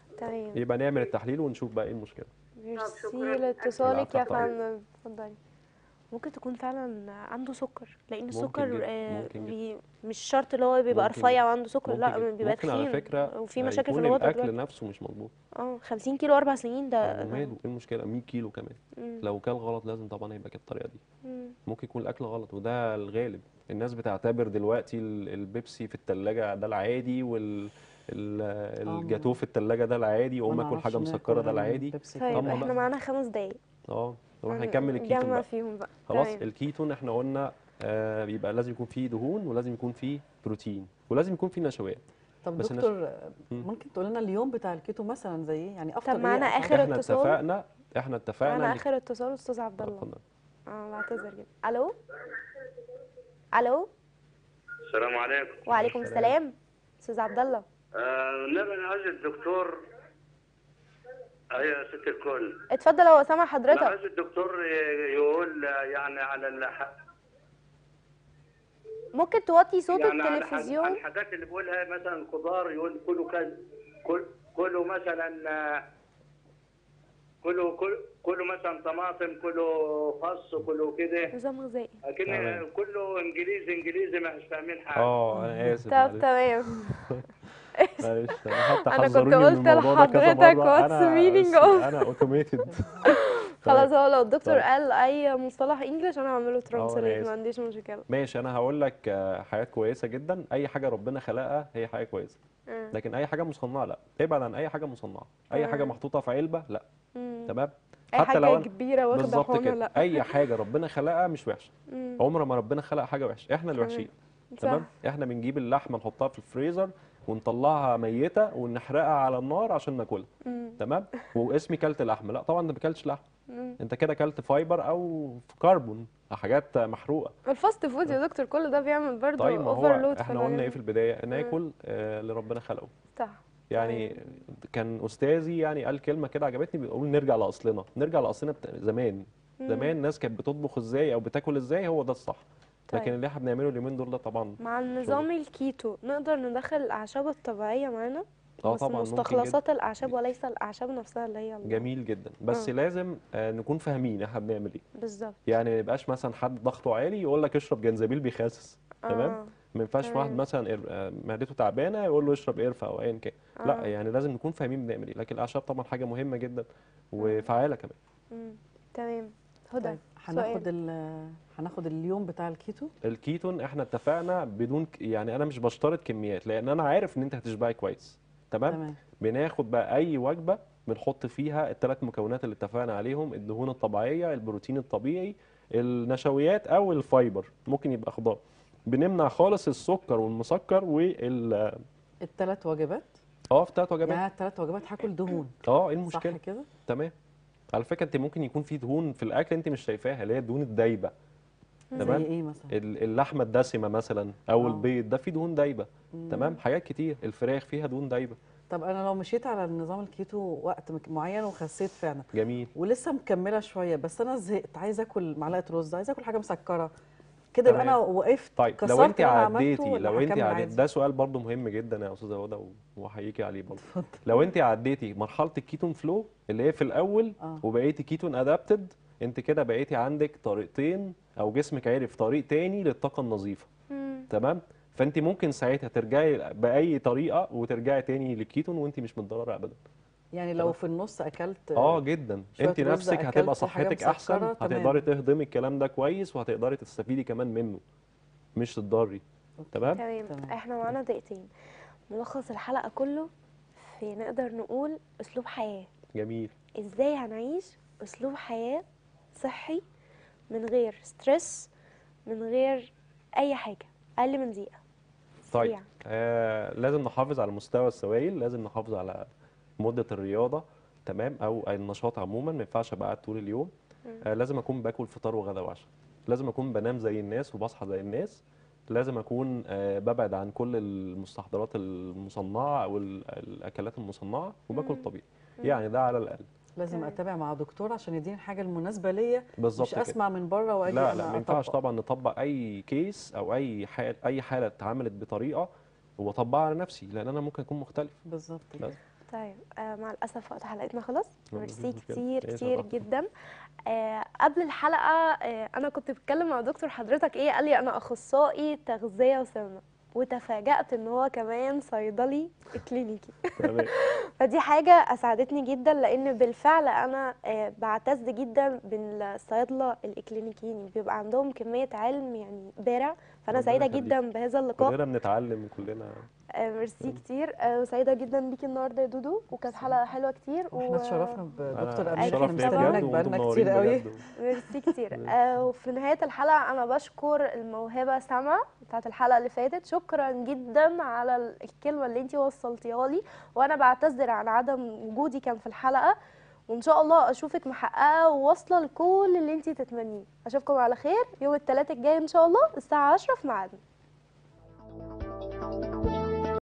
تمام يبقى نعمل التحليل ونشوف بقى ايه المشكله ميرسي شكراً. لاتصالك يا العفو، طبعاً. فندم اتفضلي ممكن تكون فعلا عنده سكر لان ممكن السكر جداً، آه، ممكن جداً. بي مش شرط اللي هو بيبقى ممكن رفيع وعنده سكر ممكن لا جداً. بيبقى ممكن على تخين فكره وفي مشاكل في يكون الغدد الاكل دلوقتي. نفسه مش مظبوط اه 50 كيلو اربع سنين ده وماله ايه المشكله 100 كيلو كمان مم. لو كان غلط لازم طبعا يبقى كده الطريقه دي مم. ممكن يكون الاكل غلط وده الغالب الناس بتعتبر دلوقتي ال- البيبسي في التلاجة ده العادي وال ال- آه، الجاتوه في التلاجة ده العادي ما واقوم اكل نعرفش حاجه ناكل مسكره ده غير العادي البيبسي طيب طبعاً احنا بقى. معانا خمس دقايق اه طب احنا هنكمل الكيتون نجمع بقى فيهم بقى خلاص تمام. الكيتون احنا قلنا آه بيبقى لازم يكون فيه دهون ولازم يكون فيه بروتين ولازم يكون فيه نشويات طب بس الناس- دكتور مم. ممكن تقول لنا اليوم بتاع الكيتو مثلا زي ايه يعني افطر طب معانا ايه آخر احنا اتصال؟ اتفقنا احنا اتفقنا معانا إن- اخر اتصال استاذ عبد الله اتفضل. اه بعتذر جدا الو الو السلام عليكم وعليكم السلام استاذ عبد الله آه نبي انا عايز الدكتور ايوه يا ست الكل اتفضل هو سامع انا حضرتك عايز الدكتور ي- يقول آه، يعني على الح... ممكن توطي صوت يعني على الح- التلفزيون على الحاجات اللي بيقولها مثلا الخضار يقول كله كذا كل كله مثلا آه، كله كل كله مثلا طماطم كله خس كله كده نظام غذائي لكن تمام. كله انجليزي انجليزي ما مش فاهمين حاجه اه انا اسف طب معلش تمام معلش انا حتى أنا كنت حذروني من قلت الموضوع ده كذا لحضرتك مرة. what's the أنا meaning س- of- انا اوتوميتد خلاص هو لو الدكتور طيب. قال اي مصطلح انجلش انا هعمله ترانسليت آسف. ما عنديش مشكله ماشي انا هقول لك آه، حاجات كويسه جدا اي حاجه ربنا خلقها هي حاجه كويسه آه. لكن اي حاجه مصنعه لا ابعد عن اي حاجه مصنعه اي حاجه آه. محطوطه في علبه لا مم. تمام اي حتى لو حاجه أنا- كبيره واخده بالظبط حونه كده لا اي حاجه ربنا خلقها مش وحشه مم. عمر ما ربنا خلق حاجه وحشه احنا اللي تمام. وحشين صح. تمام احنا بنجيب اللحمه نحطها في الفريزر ونطلعها ميته ونحرقها على النار عشان ناكلها مم. تمام واسمي كلت لحمه لا طبعا انت ما كلتش لحمه مم. انت كده كلت فايبر او كربون حاجات محروقه الفاست فود يا دكتور كل ده بيعمل برضه طيب ما هو اوفرلود احنا قلنا ايه في البدايه ناكل آه اللي ربنا خلقه صح يعني كان استاذي يعني قال كلمه كده عجبتني بيقول نرجع لاصلنا نرجع لاصلنا بتا... زمان مم. زمان الناس كانت بتطبخ ازاي او بتاكل ازاي هو ده الصح طيب. لكن اللي احنا بنعمله اليومين دول ده طبعا مع النظام الكيتو نقدر ندخل الاعشاب الطبيعيه معانا اه بس طبعا ممكن جدا مستخلصات الاعشاب وليس الاعشاب نفسها اللي هي ال- جميل جدا بس آه. لازم آه نكون فاهمين احنا بنعمل ايه بالظبط يعني ما يبقاش مثلا حد ضغطه عالي يقول لك اشرب جنزبيل بيخسس تمام آه. ما ينفعش واحد تمام. مثلا إر- آه، معدته تعبانه يقول له اشرب قرفه او ايا كان لا آه. يعني لازم نكون فاهمين بنعمل ايه لكن الاعشاب طبعا حاجه مهمه جدا وفعاله كمان مم. تمام هدى طيب هناخد سؤال. ال هناخد اليوم بتاع الكيتو الكيتون احنا اتفقنا بدون ك- يعني انا مش بشترط كميات لان انا عارف ان انت هتشبعي كويس تمام تمام بناخد بقى اي وجبه بنحط فيها الثلاث مكونات اللي اتفقنا عليهم الدهون الطبيعيه البروتين الطبيعي النشويات او الفايبر ممكن يبقى خضار بنمنع خالص السكر والمسكر وال الثلاث وجبات اه في ثلاث وجبات يعني الثلاث وجبات هاكل دهون اه ايه صح المشكله كده تمام على فكره انت ممكن يكون في دهون في الاكل انت مش شايفاها اللي هي الدهون الدايبه زي تمام ايه مثلا ال- اللحمه الدسمه مثلا او آه. البيض ده فيه دهون دايبه مم. تمام حاجات كتير الفراخ فيها دهون دايبه طب انا لو مشيت على النظام الكيتو وقت مك- معين وخسيت فعلا جميل ولسه مكمله شويه بس انا زهقت عايزه اكل معلقه رز عايزه اكل حاجه مسكره كده يبقى انا تمام. وقفت طيب كسرت لو انت اللي أنا عملته عديتي ولا لو انت هكمل عديتي عادي؟ ده سؤال برضو مهم جدا يا استاذه هدى واحييكي عليه برضو لو انت عديتي مرحله الكيتون فلو اللي هي في الاول آه. وبقيتي كيتون ادابتد انت كده بقيتي عندك طريقتين او جسمك عرف طريق تاني للطاقه النظيفه مم. تمام فانت ممكن ساعتها ترجعي باي طريقه وترجعي تاني للكيتون وانت مش متضرره ابدا يعني لو في النص اكلت اه جدا شوية انت رز نفسك أكلت هتبقى حاجة صحتك احسن مسكرة، تمام. هتقدري تهضمي الكلام ده كويس وهتقدري تستفيدي كمان منه مش تتضري تمام تمام تمام. احنا معانا دقيقتين ملخص الحلقه كله في نقدر نقول اسلوب حياه جميل ازاي هنعيش اسلوب حياه صحي من غير ستريس من غير اي حاجه اقل من دقيقه طيب سريع. آه لازم نحافظ على مستوى السوائل لازم نحافظ على مدة الرياضة تمام أو النشاط عموما ما ينفعش أبقى قاعد طول اليوم آه لازم أكون باكل فطار وغدا وعشاء لازم أكون بنام زي الناس وبصحى زي الناس لازم أكون آه ببعد عن كل المستحضرات المصنعة أو ال- الأكلات المصنعة وباكل مم. طبيعي يعني ده على الأقل لازم تمام. اتابع مع دكتور عشان يديني الحاجه المناسبه ليا بالظبط مش كده اسمع من بره واجي لا أنا لا ما ينفعش أطبق. طبعا نطبق أي كيس أو أي حالة أي حالة اتعملت بطريقة وأطبقها على نفسي لأن أنا ممكن أكون مختلف بالظبط كده بس. طيب آه مع الاسف وقت حلقتنا خلص لا، ميرسي مفيش مشكلة. كتير إيه كتير شرف. جدا آه قبل الحلقه آه انا كنت بتكلم مع دكتور حضرتك ايه قال لي انا اخصائي تغذيه وسمنه وتفاجأت ان هو كمان صيدلي كلينيكي تمام فدي حاجة أسعدتني جدا لأن بالفعل أنا آه، بعتز جدا بالصيادلة الإكلينيكيين بيبقى عندهم كمية علم يعني بارع فأنا ربنا سعيدة يخليك. جدا بهذا اللقاء كلنا بنتعلم وكلنا آه، ميرسي كتير آه، وسعيدة جدا بيكي النهاردة يا دودو وكانت حلقة حلوة كتير واحنا اتشرفنا أنا بدكتور امير أكيد احنا طبعاً. مستنيينك وانتم بقالنا منورين كتير قوي بجد. ميرسي كتير آه، وفي نهاية الحلقة أنا بشكر الموهبة سما بتاعت الحلقة اللي فاتت شكرا جدا على ال- الكلمة اللي انتي وصلتيها لي وأنا بعتذر عن عدم وجودي كان في الحلقة وإن شاء الله أشوفك محققة وواصلة لكل اللي انتي تتمنيه أشوفكم على خير يوم الثلاث الجاي إن شاء الله الساعة 10 في ميعادنا